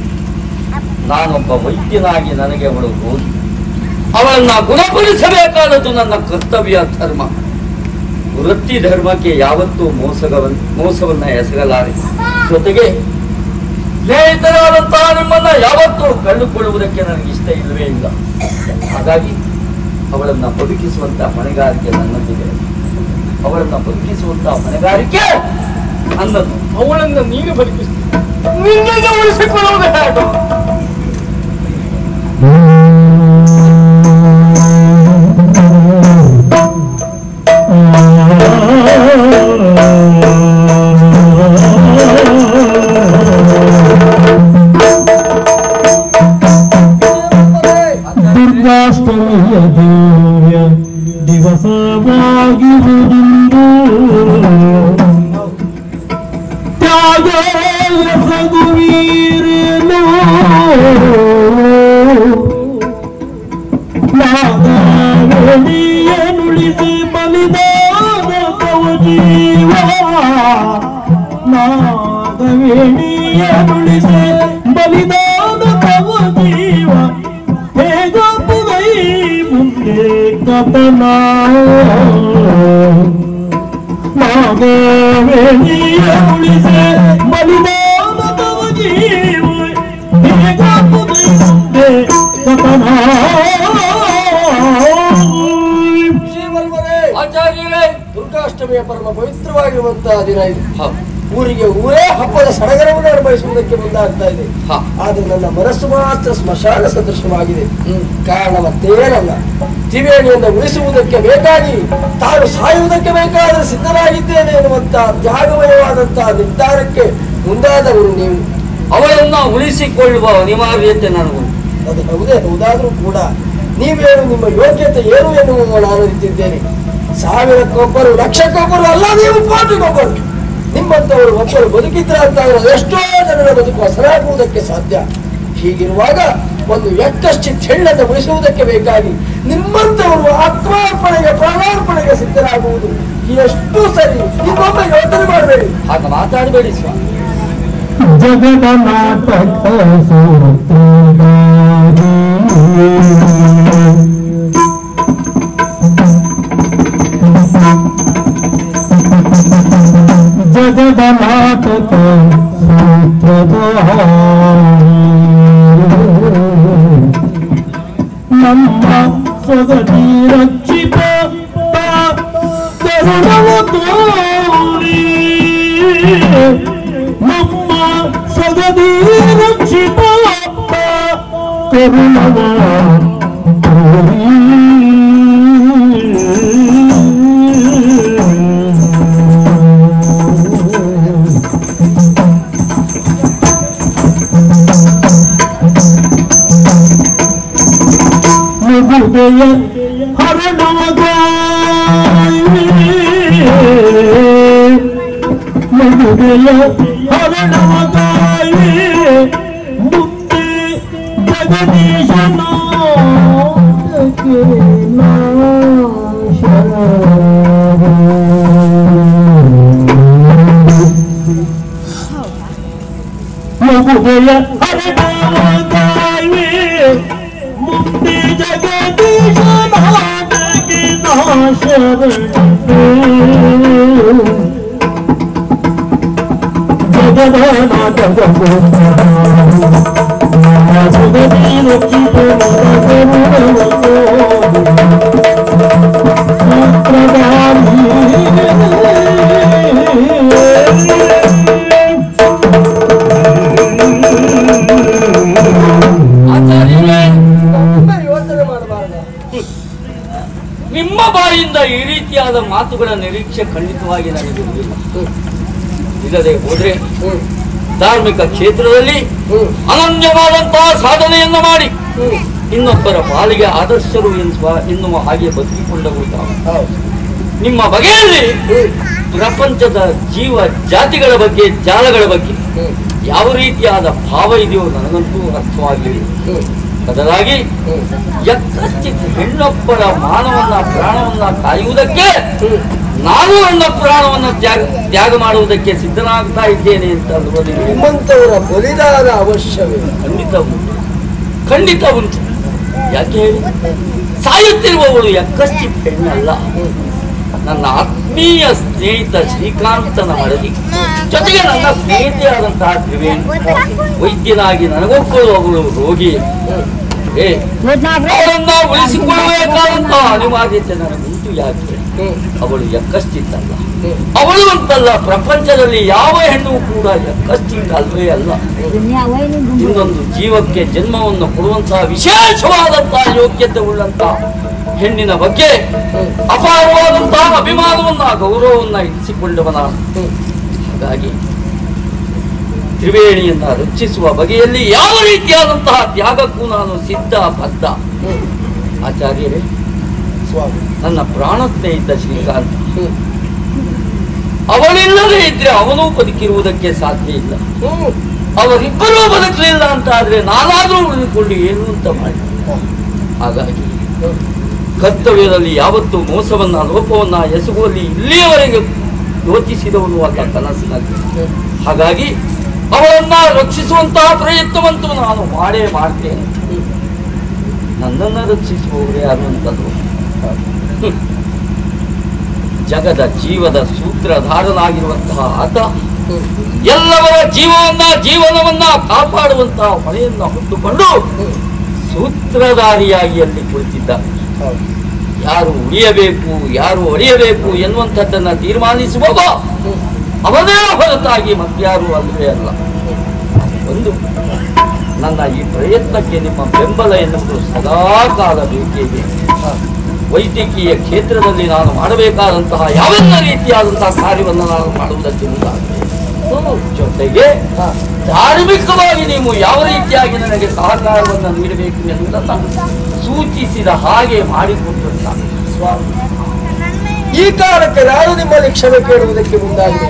ನಾನೊಬ್ಬ ವೈದ್ಯನಾಗಿ ನನಗೆ ಅವಳು ಹೋಗಿ ಅವಳನ್ನ ಗುಣಪಡಿಸಬೇಕಾದದ್ದು ನನ್ನ ಕರ್ತವ್ಯ ಧರ್ಮ ವೃತ್ತಿ ಧರ್ಮಕ್ಕೆ ಯಾವತ್ತೂ ಮೋಸಗವನ್ ಮೋಸವನ್ನ ಎಸಗಲಾರೆ ಜೊತೆಗೆ ಸ್ನೇಹಿತರಾದಂತಹ ನಿಮ್ಮನ್ನ ಯಾವತ್ತೂ ಕಂಡುಕೊಳ್ಳುವುದಕ್ಕೆ ನನಗೆ ಇಷ್ಟ ಇಲ್ಲವೇ ಇಲ್ಲ ಹಾಗಾಗಿ ಅವಳನ್ನ ಬದುಕಿಸುವಂತ ಹೊಣೆಗಾರಿಕೆ ನನ್ನದಿದೆ ಅವಳನ್ನ ಬದುಕಿಸುವಂತ ಹೊಣೆಗಾರಿಕೆ ನನ್ನದು ಅವಳನ್ನು ನೀನು ಬದುಕಿಸಿ ನಿನ್ನನ್ನು ಉಳಿಸಿಕೊಳ್ಳುವುದು ಹೇಗೆ ದುರ್ಗಾಷ್ಟಮಿಯ ದಿವ್ಯ ದಿವಸವಾಗಿರುವುದಿಂದು ತ್ಯಾಗ ಎಸಗುವೀರೇನೋ ನಾಗವೇಣಿಯನುಳಿಸಿ ಬಲಿದಾನ ತವ ಜೀವ ನಾಗವೇಣಿಯನುಳಿಸಿ ಬಲಿದಾನ ತವ ಜೀವ ಹೇಗಪ್ಪುಗೈ ಮುಂದೆ ಕಥನ ನಾಗವೇಣಿಯನುಳಿಸಿ ಬಲಿದಾನ ತವ ಜೀವ ಹೇಗಪ್ಪುಗೈ ಮುಂದೆ ಕಥನ ಶ್ರೀವಲ್ವರೇ ಆಚಾರ್ಯರೇ ದುರ್ಗಾಷ್ಟಮಿಯ ಪರಮ ಪವಿತ್ರವಾಗಿರುವಂತಹ ದಿನ ಇದು ಹೌದು. ಊರಿಗೆ ಊರೇ ಹಬ್ಬದ ಸಡಗರವನ್ನು ಅನುಭವಿಸುವುದಕ್ಕೆ ಮುಂದಾಗ್ತಾ ಇದೆ ಹಾ. ಆದ್ರೆ ನನ್ನ ಮನಸ್ಸು ಮಾತ್ರ ಸ್ಮಶಾನ ಸದೃಶವಾಗಿದೆ ಕಾರಣ ಮತ್ತೇನಲ್ಲ ತ್ರಿವೇಣಿಯನ್ನು ಉಳಿಸುವುದಕ್ಕೆ ಬೇಕಾಗಿ ತಾನು ಸಾಯುವುದಕ್ಕೆ ಬೇಕಾದರೆ ಸಿದ್ಧನಾಗಿದ್ದೇನೆ ಎನ್ನುವಂತಹ ತ್ಯಾಗಮಯವಾದಂತಹ ನಿರ್ಧಾರಕ್ಕೆ ಮುಂದಾದವರು ನೀವು ಅವಳನ್ನ ಉಳಿಸಿಕೊಳ್ಳುವ ಅನಿವಾರ್ಯತೆ ನನಗುಂಟು ಅದು ಹೌದೇ ಹೌದಾದ್ರೂ ಕೂಡ ನೀವೇನು ನಿಮ್ಮ ಯೋಗ್ಯತೆ ಏನು ಎನ್ನುವುದನ್ನು ನಾನು ಅರಿತಿದ್ದೇನೆ ಸಾವಿರಕ್ಕೊಬ್ಬರು ಲಕ್ಷಕ್ಕೊಬ್ಬರು ಅಲ್ಲ ನೀವು ಕೋಟಿಗೊಬ್ಬರು ನಿಮ್ಮಂತವರು ಒಬ್ಬರು ಬದುಕಿದ್ರ ಅಂತ ಎಷ್ಟೋ ಜನರ ಬದುಕು ಹಸರಾಗುವುದಕ್ಕೆ ಸಾಧ್ಯ ಹೀಗಿರುವಾಗ ಒಂದು ಎಕ್ಕಶ್ಚಿತ್ ಹೆಣ್ಣನ್ನು ಉಳಿಸುವುದಕ್ಕೆ ಬೇಕಾಗಿ ನಿಮ್ಮಂತವರು ಆತ್ಮಾರ್ಪಣೆಗೆ ಪ್ರಾಣಾರ್ಪಣೆಗೆ ಸಿದ್ಧರಾಗುವುದು ಎಷ್ಟು ಸರಿ ಇನ್ನೊಮ್ಮೆ ಯೋಚನೆ ಮಾಡಬೇಡಿ ಹಾಗೆ ಮಾತಾಡಬೇಡಿ ಸ್ವಾಮಿ ಜಗದ ನಾಟಕ ಸುರತುಂಗಾರಿ ಜಗದ ನಾಟಕ ಸೂತ್ರಧಾರಿ ನಮ್ಮ ಸೊಗದಿ ರಕ್ಷಿತ ಕರುಣವ ತೋರಿ ನಮ್ಮ ಸಗದಿ ರಕ್ಷಿತ ಕರುಣವ ಮಗುವೆಯ ಹರಣವಗಾಯಿ ಮಗುವೆಯ ಹರಣವಗಾಯಿ ಮುಕ್ತಿ ಜಗದೀಶನ ಮಗುವೆಯ ಹರಣವಗಾಯಿ ಮುಕ್ತಿ ಜಗದೀಶನ ಆಚಾರ್ಯರೇ ಒಮ್ಮೆ ಯೋಚನೆ ಮಾಡಬಾರದು ನಿಮ್ಮ ಬಾಯಿಂದ ಈ ರೀತಿಯಾದ ಮಾತುಗಳ ನಿರೀಕ್ಷೆ ಖಂಡಿತವಾಗಿ ನನಗಿರುವುದಿಲ್ಲ ಇಲ್ಲದೆ ಹೋದ್ರೆ ಧಾರ್ಮಿಕ ಕ್ಷೇತ್ರದಲ್ಲಿ ಅನನ್ಯವಾದಂತಹ ಸಾಧನೆಯನ್ನು ಮಾಡಿ ಇನ್ನೊಬ್ಬರ ಪಾಲಿಗೆ ಆದರ್ಶರು ಎನ್ನುವ ಎನ್ನುವ ಹಾಗೆ ಬದುಕಿಕೊಂಡವರು ತಾವು ನಿಮ್ಮ ಬಗೆಯಲ್ಲಿ ಪ್ರಪಂಚದ ಜೀವ ಜಾತಿಗಳ ಬಗ್ಗೆ ಜಾಲಗಳ ಬಗ್ಗೆ ಯಾವ ರೀತಿಯಾದ ಭಾವ ಇದೆಯೋ ನನಗಂತೂ ಅರ್ಥವಾಗಲಿಲ್ಲ ಬದಲಾಗಿ ಯಕ್ಕಶ್ಚಿತ್ ಹೆಣ್ಣೊಬ್ಬರ ಮಾನವನ್ನ ಪ್ರಾಣವನ್ನ ಕಾಯುವುದಕ್ಕೆ ನಾನು ನನ್ನ ಪ್ರಾಣವನ್ನ ತ್ಯಾಗ ತ್ಯಾಗ ಮಾಡುವುದಕ್ಕೆ ಸಿದ್ಧನಾಗ್ತಾ ಇದ್ದೇನೆ ಅಂತ ಅನ್ನುವುದು ನಿಮ್ಮಂತವರ ಬಲಿದಾನ ಅವಶ್ಯವೇ ಖಂಡಿತ ಉಂಟು ಖಂಡಿತ ಉಂಟು ಯಾಕೆ ಹೇಳಿ ಸಾಯುತ್ತಿರುವವಳು ಯಕ್ಕಶ್ಚಿತ್ ಹೆಣ್ಣಲ್ಲ ನನ್ನ ಆತ್ಮೀಯ ಸ್ನೇಹಿತ ಶ್ರೀಕಾಂತನ ಮಡದಿ ಜೊತೆಗೆ ನನ್ನ ಸ್ನೇಹಿತೆಯಾದಂತಹ ತ್ರಿವೇಣಿ ವೈದ್ಯನಾಗಿ ನನಗೊಬ್ಬಳು ರೋಗಿ ಏ ಅವಳನ್ನ ಉಳಿಸಿಕೊಳ್ಳಬೇಕಾದಂತಹ ಅನಿವಾರ್ಯತೆ ನನಗುಂಟು ಯಾಕೆ ಅವಳು ಯಕ್ಕಶ್ಚಿತ್ತಲ್ಲ ಅವಳು ಅಂತಲ್ಲ ಪ್ರಪಂಚದಲ್ಲಿ ಯಾವ ಹೆಣ್ಣು ಕೂಡ ಯಕ್ಕಶ್ಚಿತ್ತ ಅಲ್ವೇ ಅಲ್ಲ ಇನ್ನೊಂದು ಜೀವಕ್ಕೆ ಜನ್ಮವನ್ನು ಕೊಡುವಂತಹ ವಿಶೇಷವಾದಂತಹ ಯೋಗ್ಯತೆ ಉಳ್ಳಂತಹ ಹೆಣ್ಣಿನ ಬಗ್ಗೆ ಅಪಾರವಾದಂತಹ ಅಭಿಮಾನವನ್ನ ಗೌರವವನ್ನ ಇರಿಸಿಕೊಂಡವ ನಾನು ಹಾಗಾಗಿ ತ್ರಿವೇಣಿಯನ್ನ ರಕ್ಷಿಸುವ ಬಗೆಯಲ್ಲಿ ಯಾವ ರೀತಿಯಾದಂತಹ ತ್ಯಾಗಕ್ಕೂ ನಾನು ಸಿದ್ಧ ಬದ್ಧ ಆಚಾರ್ಯರೇ ಸ್ವಾಮಿ ನನ್ನ ಪ್ರಾಣ ಸ್ನೇಹಿತ ಶ್ರೀಕಾಂತ ಅವಳಿಲ್ಲದೆ ಇದ್ರೆ ಅವನೂ ಬದುಕಿರುವುದಕ್ಕೆ ಸಾಧ್ಯ ಇಲ್ಲ ಅವರಿಬ್ಬರೂ ಬದುಕಲಿಲ್ಲ ಅಂತ ಆದ್ರೆ ನಾನಾದ್ರೂ ಉಳಿದುಕೊಂಡು ಏನು ಅಂತ ಮಾಡಿ ಹಾಗಾಗಿ ಕರ್ತವ್ಯದಲ್ಲಿ ಯಾವತ್ತೂ ಮೋಸವನ್ನ ಲೋಪವನ್ನ ಎಸಗುವಲ್ಲಿ ಇಲ್ಲಿಯವರೆಗೆ ಯೋಚಿಸಿದವನು ಅಲ್ಲ ಕನಸಿನಲ್ಲಿ ಹಾಗಾಗಿ ಅವಳನ್ನ ರಕ್ಷಿಸುವಂತಹ ಪ್ರಯತ್ನವಂತೂ ನಾನು ಮಾಡೇ ಮಾಡ್ತೇನೆ ನನ್ನನ್ನು ರಕ್ಷಿಸುವವರು ಯಾರು ಅಂತಂದ್ರು ಹ್ಮ್. ಜಗದ ಜೀವದ ಸೂತ್ರಧಾರನಾಗಿರುವಂತಹ ಆತ ಎಲ್ಲವರ ಜೀವವನ್ನ ಜೀವನವನ್ನ ಕಾಪಾಡುವಂತಹ ಹೊಣೆಯನ್ನ ಹೊತ್ತುಕೊಂಡು ಸೂತ್ರಧಾರಿಯಾಗಿ ಅಲ್ಲಿ ಕುಳಿತಿದ್ದಾನೆ ಯಾರು ಉಳಿಯಬೇಕು ಯಾರು ಒಡೆಯಬೇಕು ಎನ್ನುವಂಥದ್ದನ್ನ ತೀರ್ಮಾನಿಸುವವ ಅವನೇ ಹೊರತಾಗಿ ಮತ್ಯಾರು ಅಲ್ಲವೇ ಅಲ್ಲ ಒಂದು ನನ್ನ ಈ ಪ್ರಯತ್ನಕ್ಕೆ ನಿಮ್ಮ ಬೆಂಬಲ ಎನ್ನುವುದು ಸದಾ ಕಾಲ ಬೇಕೇ ಬೇಕು ವೈದ್ಯಕೀಯ ಕ್ಷೇತ್ರದಲ್ಲಿ ನಾನು ಮಾಡಬೇಕಾದಂತಹ ಯಾವೆಲ್ಲ ರೀತಿಯಾದಂತಹ ಕಾರ್ಯವನ್ನು ನಾನು ಮಾಡುವುದಕ್ಕೆ ಮುಂದಾಗಿದೆ ಜೊತೆಗೆ ಧಾರ್ಮಿಕವಾಗಿ ನೀವು ಯಾವ ರೀತಿಯಾಗಿ ನನಗೆ ಸಹಕಾರವನ್ನು ನೀಡಬೇಕು ಎನ್ನುವುದನ್ನು ಸೂಚಿಸಿದ ಹಾಗೆ ಮಾಡಿಕೊಟ್ಟಂತ ಸ್ವಾಮಿ ಈ ಕಾರಣಕ್ಕೆ ನಾನು ನಿಮ್ಮಲ್ಲಿ ಕ್ಷಮೆ ಕೇಳುವುದಕ್ಕೆ ಮುಂದಾಗಿದೆ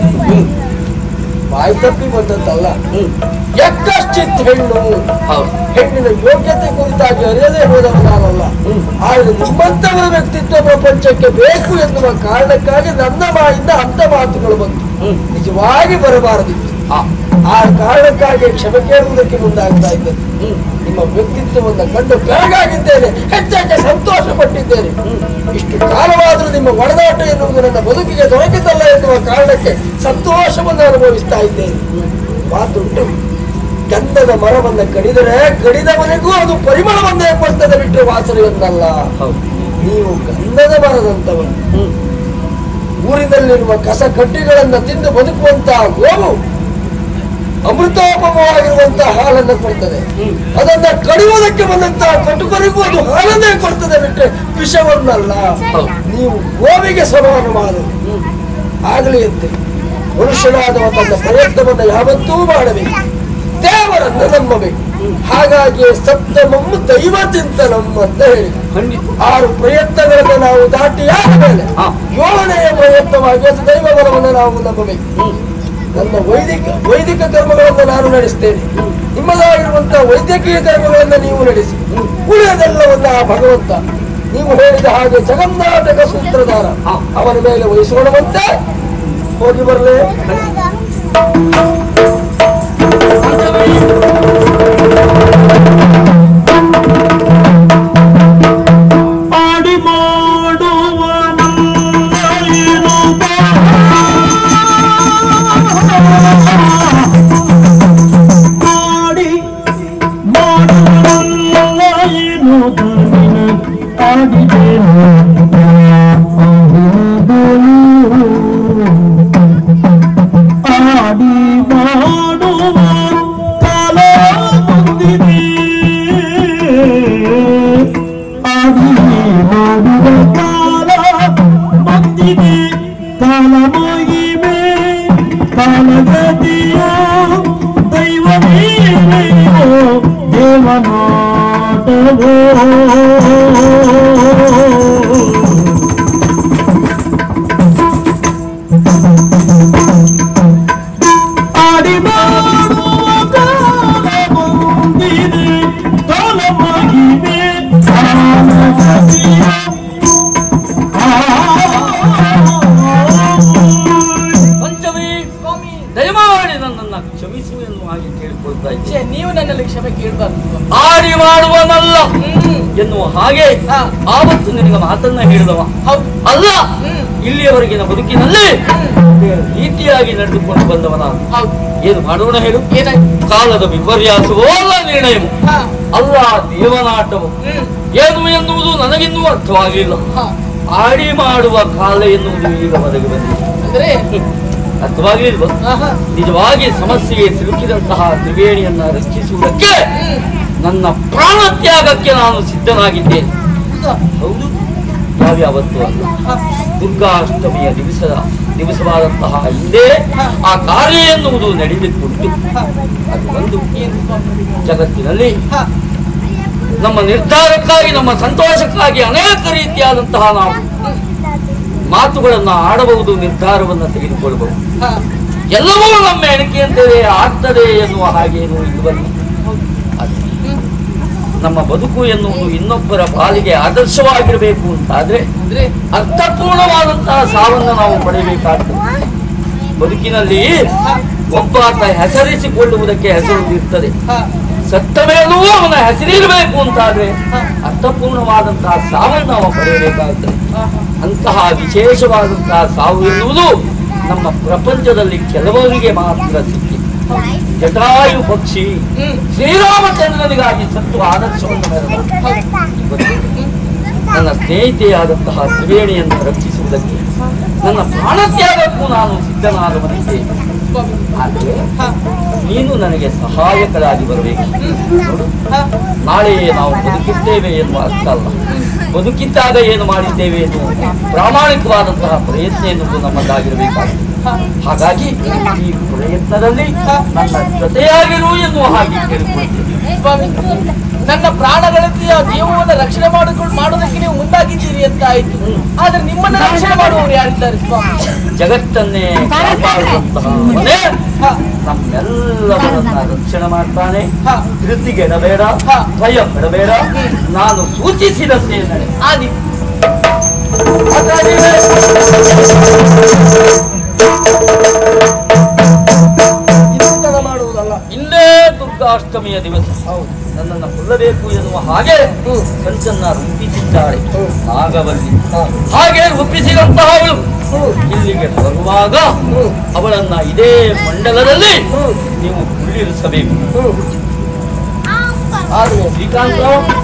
ಬಾಯಿ ತಪ್ಪಿ ಬಂದದ್ದಲ್ಲ ಎಕ್ಕಶ್ಚಿತ್ ಹೆಣ್ಣು ಹೆಣ್ಣಿನ ಯೋಗ್ಯತೆ ಕುರಿತಾಗಿ ಅರಿಯದೇ ಹೋದವ ನಾನಲ್ಲ ಆದ್ರೆ ನಿಮ್ಮಂತವರ ವ್ಯಕ್ತಿತ್ವ ಪ್ರಪಂಚಕ್ಕೆ ಬೇಕು ಎನ್ನುವ ಕಾರಣಕ್ಕಾಗಿ ನನ್ನ ಬಾಯಿಂದ ಅಂತ ಮಾತುಗಳು ಬಂತು ನಿಜವಾಗಿ ಬರಬಾರದಿತ್ತು ಆ ಕಾರಣಕ್ಕಾಗಿ ಕ್ಷಮೆ ಕೇಳುವುದಕ್ಕೆ ಮುಂದಾಗ್ತಾ ಇದ್ದದ್ದು ನಿಮ್ಮ ವ್ಯಕ್ತಿತ್ವವನ್ನ ಕಂಡು ಬೆಳಗಾಗಿದ್ದೇನೆ ಹೆಚ್ಚಾಗಿ ಸಂತೋಷ ಪಟ್ಟಿದ್ದೇನೆ ಇಷ್ಟು ಕಾಲವಾದರೂ ನಿಮ್ಮ ಒಡನಾಟ ಎನ್ನುವುದು ನನ್ನ ಬದುಕಿಗೆ ದೊರಕಿತಲ್ಲ ಎನ್ನುವ ಕಾರಣಕ್ಕೆ ಸಂತೋಷವನ್ನು ಅನುಭವಿಸ್ತಾ ಇದ್ದೇನೆ ಮಾತುಂಟು ಗಂಧದ ಮರವನ್ನ ಕಡಿದರೆ ಕಡಿದವನಿಗೂ ಅದು ಪರಿಮಳವನ್ನೇ ಕೊಡ್ತದೆ ಬಿಟ್ಟರೆ ವಾಸನೆಯನ್ನಲ್ಲ ನೀವು ಗಂಧದ ಮರದಂತವನು ಊರಿನಲ್ಲಿರುವ ಕಸ ಕಡ್ಡಿಗಳನ್ನ ತಿಂದು ಬದುಕುವಂತಹ ಗೋವು ಅಮೃತೋಪಮವಾಗಿರುವಂತಹ ಹಾಲನ್ನ ಕೊಡ್ತದೆ ಅದನ್ನ ಕಡಿಯುವುದಕ್ಕೆ ಬಂದಂತಹ ಕಟುಕರಿಗೂ ಅದು ಹಾಲನ್ನೇ ಕೊಡ್ತದೆ ಬಿಟ್ಟರೆ ವಿಷವನ್ನಲ್ಲ ನೀವು ಗೋವಿಗೆ ಸಮಾನ ಮಾಡು ಆಗಲಿ ಅಂತೆ ಮನುಷ್ಯನಾದವ ತನ್ನ ಪ್ರಯತ್ನವನ್ನ ಯಾವತ್ತೂ ಮಾಡಬೇಕು ದೇವರನ್ನ ನಂಬಬೇಕು ಹಾಗಾಗಿ ಸಪ್ತಮಂ ದೈವ ಚಿಂತನಂ ಅಂತ ಹೇಳಿ ಆರು ಪ್ರಯತ್ನಗಳನ್ನ ನಾವು ದಾಟಿ ಆದಮೇಲೆ ಏಳನೆಯ ಪ್ರಯತ್ನವಾಗಿ ಅದು ದೈವ ಬಲವನ್ನು ನಾವು ನಂಬಬೇಕು ನನ್ನ ವೈದಿಕ ವೈದಿಕ ಕರ್ಮಗಳನ್ನು ನಾನು ನಡೆಸ್ತೇನೆ ನಿಮ್ಮದಾಗಿರುವಂತಹ ವೈದ್ಯಕೀಯ ಕರ್ಮಗಳನ್ನು ನೀವು ನಡೆಸಿ ಉಳಿಯದೆಲ್ಲವನ್ನ ಆ ಭಗವಂತ ನೀವು ಹೇಳಿದ ಹಾಗೆ ಜಗನ್ನಾಟಕ ಸೂತ್ರಧಾರ ಅವನ ಮೇಲೆ ವಹಿಸೋಣವಂತೆ ಹೋಗಿ ಬರಲೇ ಆಡಿ ಮಾಡುವ ಆಡಿ ಮಾಡುವ ಆಡಿದೆ ಆಡಿ ಮಾಡುವ ಕಾಲ ಬಂದಿದೆ ಆಡಿ ಮಾಡುವ ಕಾಲ ಬಂದಿದೆ ಕಾಲ ಮಹಿಮೆ ಕಾಲಗತಿಯ ದೈವವೇ ದೇವನಾಟವೋ ಆಡಿ ಮಾಡುವ ಕಾಲ ಬಂದಿದೆ ಕಾಲ ಮಹಿಮೆ ಕಾಲಗತಿಯ ಪಂಚಮಿ ದಯಮಾಡಿ ನನ್ನನ್ನ ಕ್ಷಮಿಸು ಎನ್ನುವ ಹಾಗೆ ಕೇಳಿಕೊಳ್ತಾ ಇದ್ದೆ ಛೇ, ನೀವು ನನ್ನಲ್ಲಿ ಕ್ಷಮೆ ಕೇಳಬಾರ್ದು ಆಡಿ ಮಾಡುವನಲ್ಲ ಎನ್ನುವ ಹಾಗೆ ಆವತ್ತು ನಿನಗೆ ಮಾತನ್ನ ಹೇಳಿದವ ಅಲ್ಲ ಇಲ್ಲಿಯವರೆಗಿನ ಬದುಕಿನಲ್ಲಿ ರೀತಿಯಾಗಿ ನಡೆದುಕೊಂಡು ಬಂದವ ನಾನು ಏನು ಮಾಡೋಣ ಹೇಳು ಕಾಲದ ವಿಪರ್ಯಾಸವೋ ಅಲ್ಲ ನಿರ್ಣಯವು ಅಲ್ಲ ದೇವನಾಟವು ಏನು ಎನ್ನುವುದು ನನಗಿನ್ನೂ ಅರ್ಥವಾಗಿಲ್ಲ ಆಡಿ ಮಾಡುವ ಕಾಲ ಎನ್ನುವುದು ಈಗ ಒದಗಿ ಬಂದಿದೆ ಅಂದ್ರೆ ಅರ್ಥವಾಗಲಿಲ್ವ ನಿಜವಾಗಿ ಸಮಸ್ಯೆಗೆ ಸಿಲುಕಿದಂತಹ ತ್ರಿವೇಣಿಯನ್ನ ರಕ್ಷಿಸುವುದಕ್ಕೆ ನನ್ನ ಪ್ರಾಣ ತ್ಯಾಗಕ್ಕೆ ನಾನು ಸಿದ್ಧನಾಗಿದ್ದೇನೆ ಹೌದು ಯಾವ್ಯಾವತ್ತೂ ಅಲ್ಲ ದುರ್ಗಾಷ್ಟಮಿಯ ದಿವಸದ ದಿವಸವಾದಂತಹ ಹಿಂದೆ ಆ ಕಾರ್ಯ ಎನ್ನುವುದು ನಡೆದುಕೊಂಡು ಅದು ಒಂದು ಜಗತ್ತಿನಲ್ಲಿ ನಮ್ಮ ನಿರ್ಧಾರಕ್ಕಾಗಿ ನಮ್ಮ ಸಂತೋಷಕ್ಕಾಗಿ ಅನೇಕ ರೀತಿಯಾದಂತಹ ನಾವು ಮಾತುಗಳನ್ನ ಆಡಬಹುದು ನಿರ್ಧಾರವನ್ನ ತೆಗೆದುಕೊಳ್ಳಬಹುದು ಎಲ್ಲವೂ ನಮ್ಮ ಎಣಿಕೆಯಂತೆಯೇ ಆಗ್ತದೆ ಎನ್ನುವ ಹಾಗೇನು ಇಲ್ಲವಲ್ಲ ಅದು ನಮ್ಮ ಬದುಕು ಎನ್ನುವುದು ಇನ್ನೊಬ್ಬರ ಪಾಲಿಗೆ ಆದರ್ಶವಾಗಿರಬೇಕು ಅಂತಾದ್ರೆ ಅರ್ಥಪೂರ್ಣವಾದಂತಹ ಸಾವನ್ನು ನಾವು ಪಡೆಯಬೇಕಾಗ್ತದೆ ಬದುಕಿನಲ್ಲಿ ಒಬ್ಬಾತ ಹೆಸರಿಸಿಕೊಳ್ಳುವುದಕ್ಕೆ ಹೆಸರು ಇರ್ತದೆ ಸತ್ತ ಮೇಲೂ ಅವನ ಹೆಸರಿರಬೇಕು ಅಂತಾದ್ರೆ ಅರ್ಥಪೂರ್ಣವಾದಂತಹ ಸಾವನ್ನು ನಾವು ಪಡೆಯಬೇಕಾಗುತ್ತದೆ ಅಂತಹ ವಿಶೇಷವಾದಂತಹ ಸಾವು ಎನ್ನುವುದು ನಮ್ಮ ಪ್ರಪಂಚದಲ್ಲಿ ಕೆಲವರಿಗೆ ಮಾತ್ರ ಸಿಕ್ಕಿದೆ ಜಟಾಯು ಪಕ್ಷಿ ಶ್ರೀರಾಮಚಂದ್ರನಿಗಾಗಿ ಸತ್ತು ಆದರ್ಶವನ್ನು ಮೆರೆದ ಇವತ್ತು ನನ್ನ ಸ್ನೇಹಿತೆಯಾದಂತಹ ತ್ರಿವೇಣಿಯನ್ನು ರಕ್ಷಿಸುವುದಕ್ಕೆ ನನ್ನ ಪ್ರಾಣತ್ಯಾಗಕ್ಕೂ ನಾನು ಸಿದ್ಧನಾದವನಿದ್ದೆ ಆದರೆ ನೀನು ನನಗೆ ಸಹಾಯಕರಾಗಿ ಬರಬೇಕು ನೋಡು ನಾಳೆ ನಾವು ಬದುಕಿದ್ದೇವೆ ಎನ್ನುವ ಅರ್ಥ ಅಲ್ಲ ಬದುಕಿದ್ದಾಗ ಏನು ಮಾಡಿದ್ದೇವೆ ಎನ್ನುವ ಪ್ರಾಮಾಣಿಕವಾದಂತಹ ಪ್ರಯತ್ನ ಎನ್ನುವುದು ನಮ್ಮದಾಗಿರಬೇಕಾಗಿದೆ ಹಾಗಾಗಿ ಈ ಪ್ರಯತ್ನದಲ್ಲಿ ನನ್ನ ಜೊತೆಯಾಗಿರು ಎನ್ನುವ ಹಾಗೆ ಕೇಳಿಕೊಳ್ತೇನೆ ಸ್ವಾಮಿ ನನ್ನ ಪ್ರಾಣಗಳಂತೆಯ ಜೀವವನ್ನು ರಕ್ಷಣೆ ಮಾಡಿಕೊಂಡು ಮಾಡೋದಕ್ಕೆ ನೀವು ಮುಂದಾಗಿದ್ದೀರಿ ಅಂತ ಆಯ್ತು ಆದ್ರೆ ನಿಮ್ಮನ್ನ ರಕ್ಷಣೆ ಮಾಡುವವರು ಯಾರಿದ್ದಾರೆ ಸ್ವಾಮಿ ಜಗತ್ತನ್ನೇ ಕಾಪಾಡುವಂತಹ ಅವನೇ ನಮ್ಮೆಲ್ಲವರನ್ನ ರಕ್ಷಣೆ ಮಾಡ್ತಾನೆ ಧೃತಿಗೆಡಬೇಡ ಭಯ ಪಡಬೇಡ ನಾನು ಸೂಚಿಸಿದಂತೆ ನಡೆ ಆದಿ ಚಿಂತನೆ ಮಾಡುವುದಲ್ಲ ಇಂದೇ ದುರ್ಗಾಷ್ಟಮಿಯ ದಿವಸ ನನ್ನನ್ನು ಕೊಲ್ಲಬೇಕು ಎನ್ನುವ ಹಾಗೆ ಕಂಚನ್ನ ರೂಪಿಸಿದ್ದಾಳೆ ನಾಗವಲ್ಲಿ ಹಾಗೆ ರೂಪಿಸಿದಂತಹ ಅವಳು ಇಲ್ಲಿಗೆ ಬರುವಾಗ ಅವಳನ್ನ ಇದೇ ಮಂಡಲದಲ್ಲಿ ನೀವು ಕುಳ್ಳಿರಿಸಬೇಕು ಶ್ರೀಕಾಂತ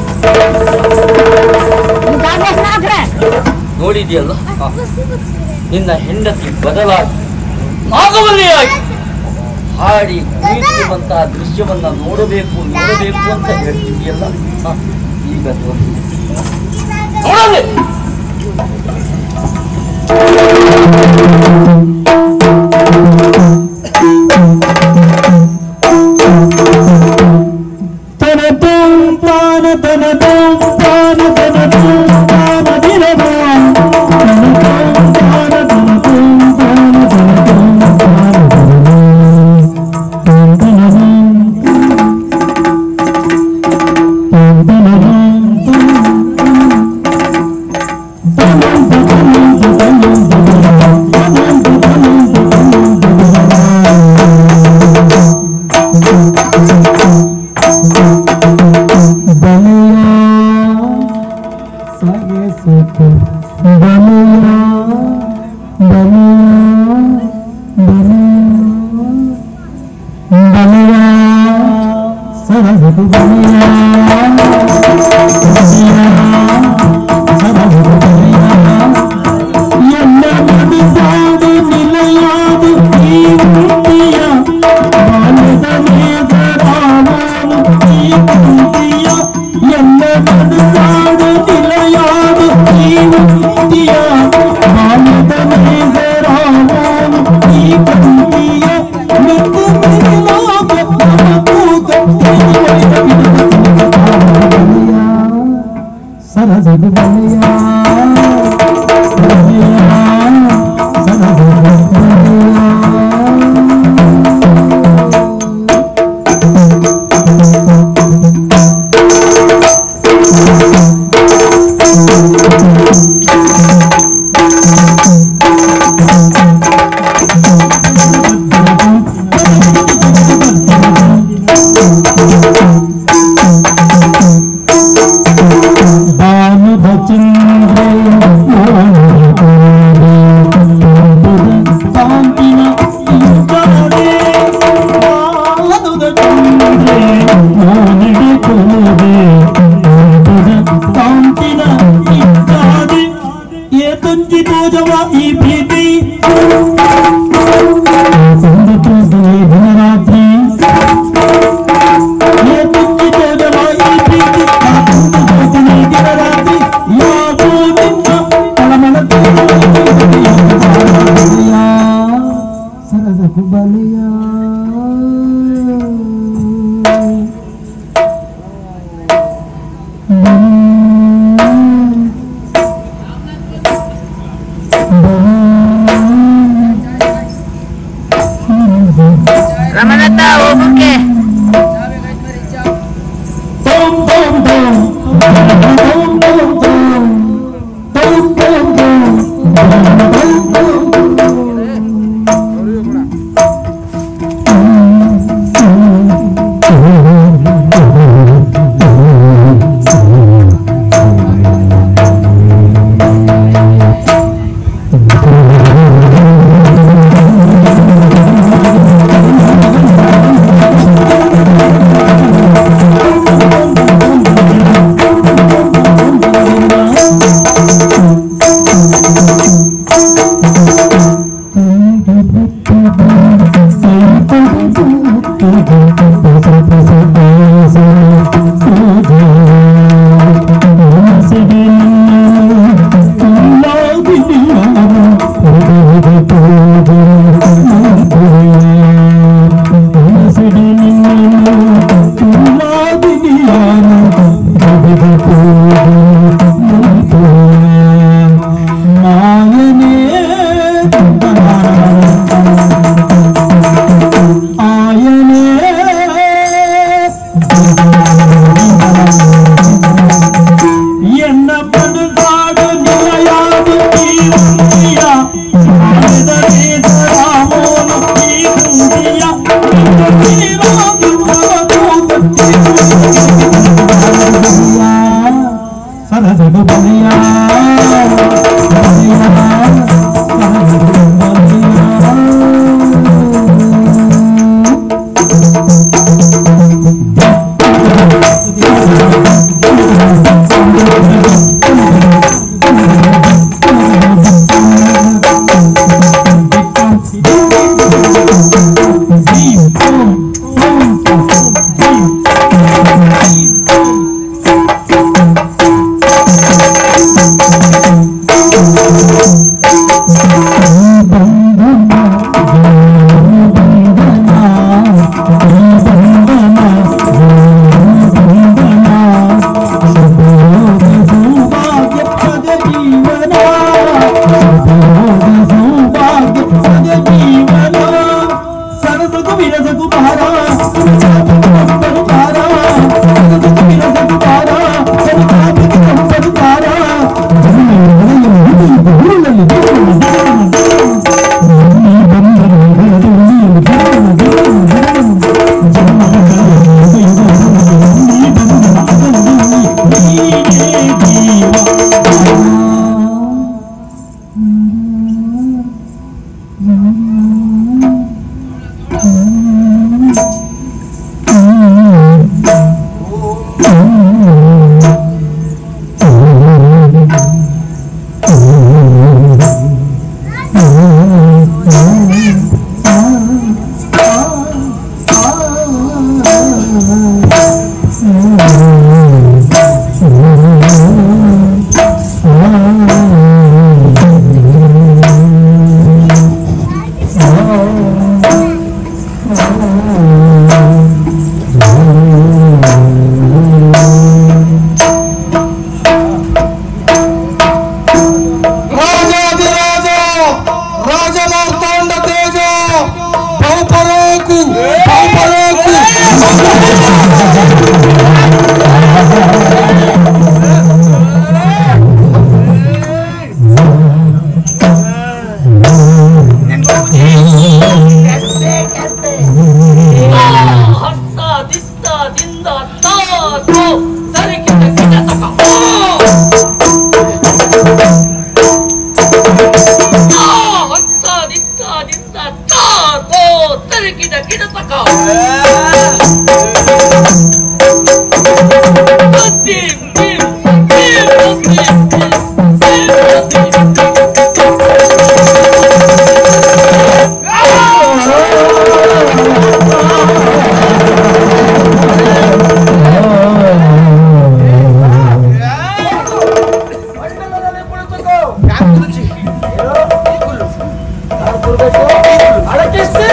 ನೋಡಿದೆಯಲ್ಲ ಹ. ನಿನ್ನ ಹೆಂಡತಿ ಬದಲಾಗಿ ನಾಗವಲ್ಲಿಯಾಗಿ ಹಾಡಿ ಕುಣಿಯುತ್ತಿರುವಂತಹ ದೃಶ್ಯವನ್ನ ನೋಡಬೇಕು ನೋಡಬೇಕು ಅಂತ ಹೇಳ್ತಿದ್ಯಲ್ಲ ಹ. ಈಗ ತೋರಿಸು. ನೋಡಲೆ ತನ ತೋಂ ತಾನ ತನ ತೋಂ ತಾನ ತನ ತೋಂ ತಾನ ದಿನದ ತನ ತೋಂ ತಾನ ತನ ತೋಂ ತಾನ ತನ ತೋಂ ತಾನ ತನ ತನ ಎಲ್ಲ ಮನಸಾದ ನಿಲಯಾದ ಈ ಮುಕ್ತಿಯ ಬಾಲ್ಯದ ಮೇಘರಾವನು ಈ ಕುಂತಿಯ ಎಲ್ಲ ಮನಸಾದ ನಿಲಯಾದ ಈ ಮುಕ್ತಿಯ ಬಾಲ್ಯದ ಮೇಘರಾವನು ಈ ಕುಂತಿಯ ಮೆತ್ತು ಮೆರಿಲಾಗ ಮನಪೂತ ಈ ವೈರವಿನ ಹಸ್ತ ದಿಸ್ತ ದಿಂದ ತಾ ತೋ ಸರಿಕಿದ ಕಿಟ ತಕ ಆ ಹಸ್ತ ದಿಸ್ತ ದಿಂದ ತಾ ತೋ ಸರಿಕಿದ ಕಿಟ ತಕ ದಿಂ ದಿಂ ದಿಂ ದಿಂ ದಿಂ ದಿಂ ಮಂಡಲದಲ್ಲಿ ಕುಳಿತುಕೋ ಅಡಕಿಸಿ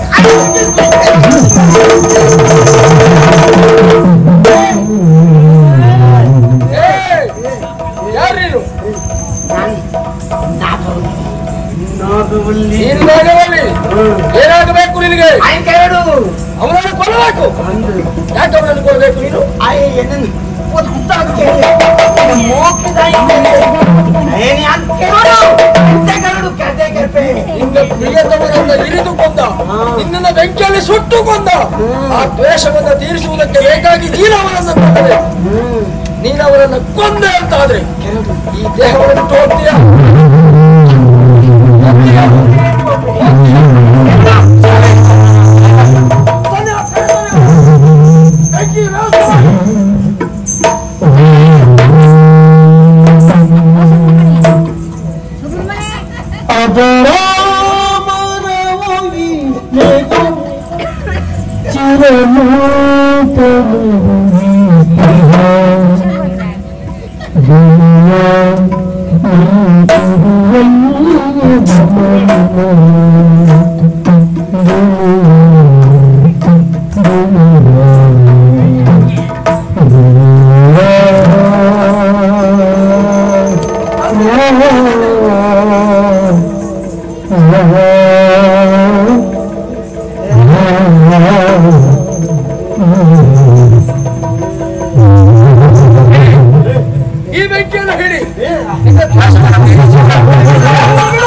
ಯಾರೀನು ನೀನು ನಾಗವಲ್ಲಿ ಏನಾಗಬೇಕು ನಿನಗೆ ಅವನನ್ನು ಕೊಲ್ಲಬೇಕು ಯಾಕೆ ಅವನನ್ನು ಕೊಲ್ಲಬೇಕು ನೀನು ನಿನ್ನ ಪ್ರಿಯತಮನನ್ನ ಇರಿದು ಕೊಂದ ನಿನ್ನನ್ನು ಬೆಂಕಿಯಲ್ಲಿ ಸುಟ್ಟು ಕೊಂದ ಆ ದ್ವೇಷವನ್ನ ತೀರಿಸುವುದಕ್ಕೆ ಬೇಕಾಗಿ ನೀನು ಅವರನ್ನು ಕೊಂದರೆ ನೀನು ಅವರನ್ನು ಕೊಂದೆ ಅಂತ ಆದ್ರೆ ಈ ದೇಹವನ್ನು ಬಿಟ್ಟು ಹೋಗ್ತೀಯ ಅದರ ಮನವಾಗಿ ಬೇಕು ಈ ಬೆಂಕಿಯನ್ನು ಹಿಡಿ ನಿನ್ನ ದ್ವೇಷವನ್ನು ತೀರಿಸು.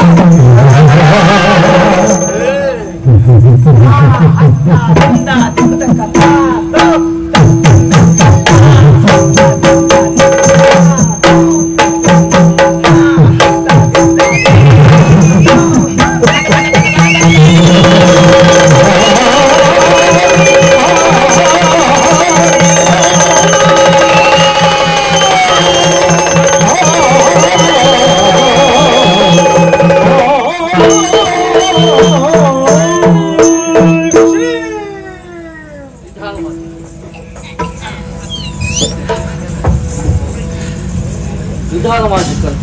ವಿಧಾನ ಮಾಡಲಿಕ್ಕಂತೆ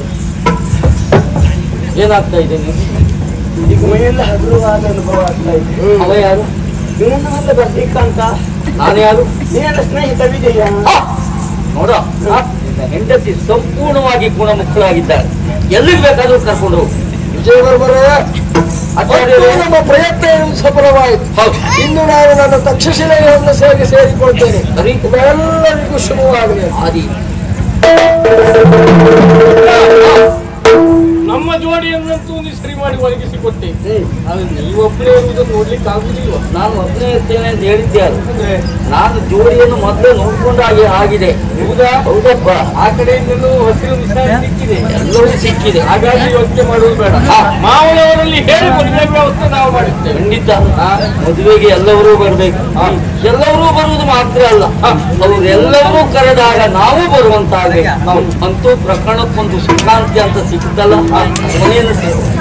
ಏನಾಗ್ತಾ ಇದೆ ನೀವು ಈಗ ಮೈಯೆಲ್ಲ ಹಗುರವಾದ ಅನುಭವ ಆಗ್ತಾ ಇದೆ ಅವ ಯಾರು ಇವನನ್ನ ಬರ್ಲಿಕ್ಕಂತ ನಾನು ಯಾರು ನೀನೆಲ್ಲ ಸ್ನೇಹಿತವಿದೆಯಾ ನೋಡ ನಿನ್ನ ಹೆಂಡತಿ ಸಂಪೂರ್ಣವಾಗಿ ಗುಣಮುಖಳಾಗಿದ್ದಾರೆ ಎಲ್ಲಿಗೆ ಬೇಕಾದ್ರೂ ಕರ್ಕೊಂಡು ಹೋಗು ವಿಜಯವರ್ಮರೇ ಆಚಾರ್ಯರೇ. ಮತ್ತು ನಮ್ಮ ಪ್ರಯತ್ನ ಏನು ಸಫಲವಾಯಿತು ಹೌದು ಇನ್ನು ನಾನು ನನ್ನ ತಕ್ಷಶಿಲೆಯನ್ನು ಸೇರಿ ಸೇರಿಕೊಳ್ತೇನೆ ಸರಿ ನಿಮ್ಮೆಲ್ಲರಿಗೂ ಶುಭವಾಗಲಿ ಆದಿ ನಮ್ಮ ಜೋಡಿಯನ್ನಂತೂ ನೀವು ಸರಿ ಮಾಡಿ ಒದಗಿಸಿಕೊಟ್ಟೆ ಅದು ನೀವೊಬ್ಬರೇ ಇರುವುದನ್ನು ನೋಡ್ಲಿಕ್ಕೆ ಆಗುದಿಲ್ವ ನಾನು ಒಬ್ಬನೇ ಇರ್ತೇನೆ ಅಂತ ಹೇಳಿದ್ಯಾರು ನಾನು ಜೋಡಿಯನ್ನು ಮೊದಲೇ ನೋಡ್ಕೊಂಡಾಗೆ ಆಗಿದೆ ಹೌದಾ ಹೌದಪ್ಪ ಆ ಕಡೆಯಿಂದಲೂ ಹಸಿರು ಮಿಶ್ರಣ ಸಿಕ್ಕಿದೆ ಎಲ್ಲವೂ ಸಿಕ್ಕಿದೆ ಹಾಗಾಗಿ ಯೋಚನೆ ಮಾಡುವುದು ಬೇಡ ಮಾವನವರಲ್ಲಿ ಹೇಳಿ ಮದುವೆ ವ್ಯವಸ್ಥೆ ನಾವು ಮಾಡುತ್ತೇವೆ ಖಂಡಿತ ಮದುವೆಗೆ ಎಲ್ಲರೂ ಬರಬೇಕು ಎಲ್ಲರೂ ಬರುವುದು ಮಾತ್ರ ಅಲ್ಲ ಅವರೆಲ್ಲರೂ ಕರೆದಾಗ ನಾವು ಬರುವಂತಾಗಬೇಕು ಅಂತೂ ಪ್ರಕರಣಕ್ಕೊಂದು ಸುಖಾಂತಿ ಅಂತ ಸಿಕ್ತಲ್ಲ ಮನೆಯನ್ನು ಸೇರು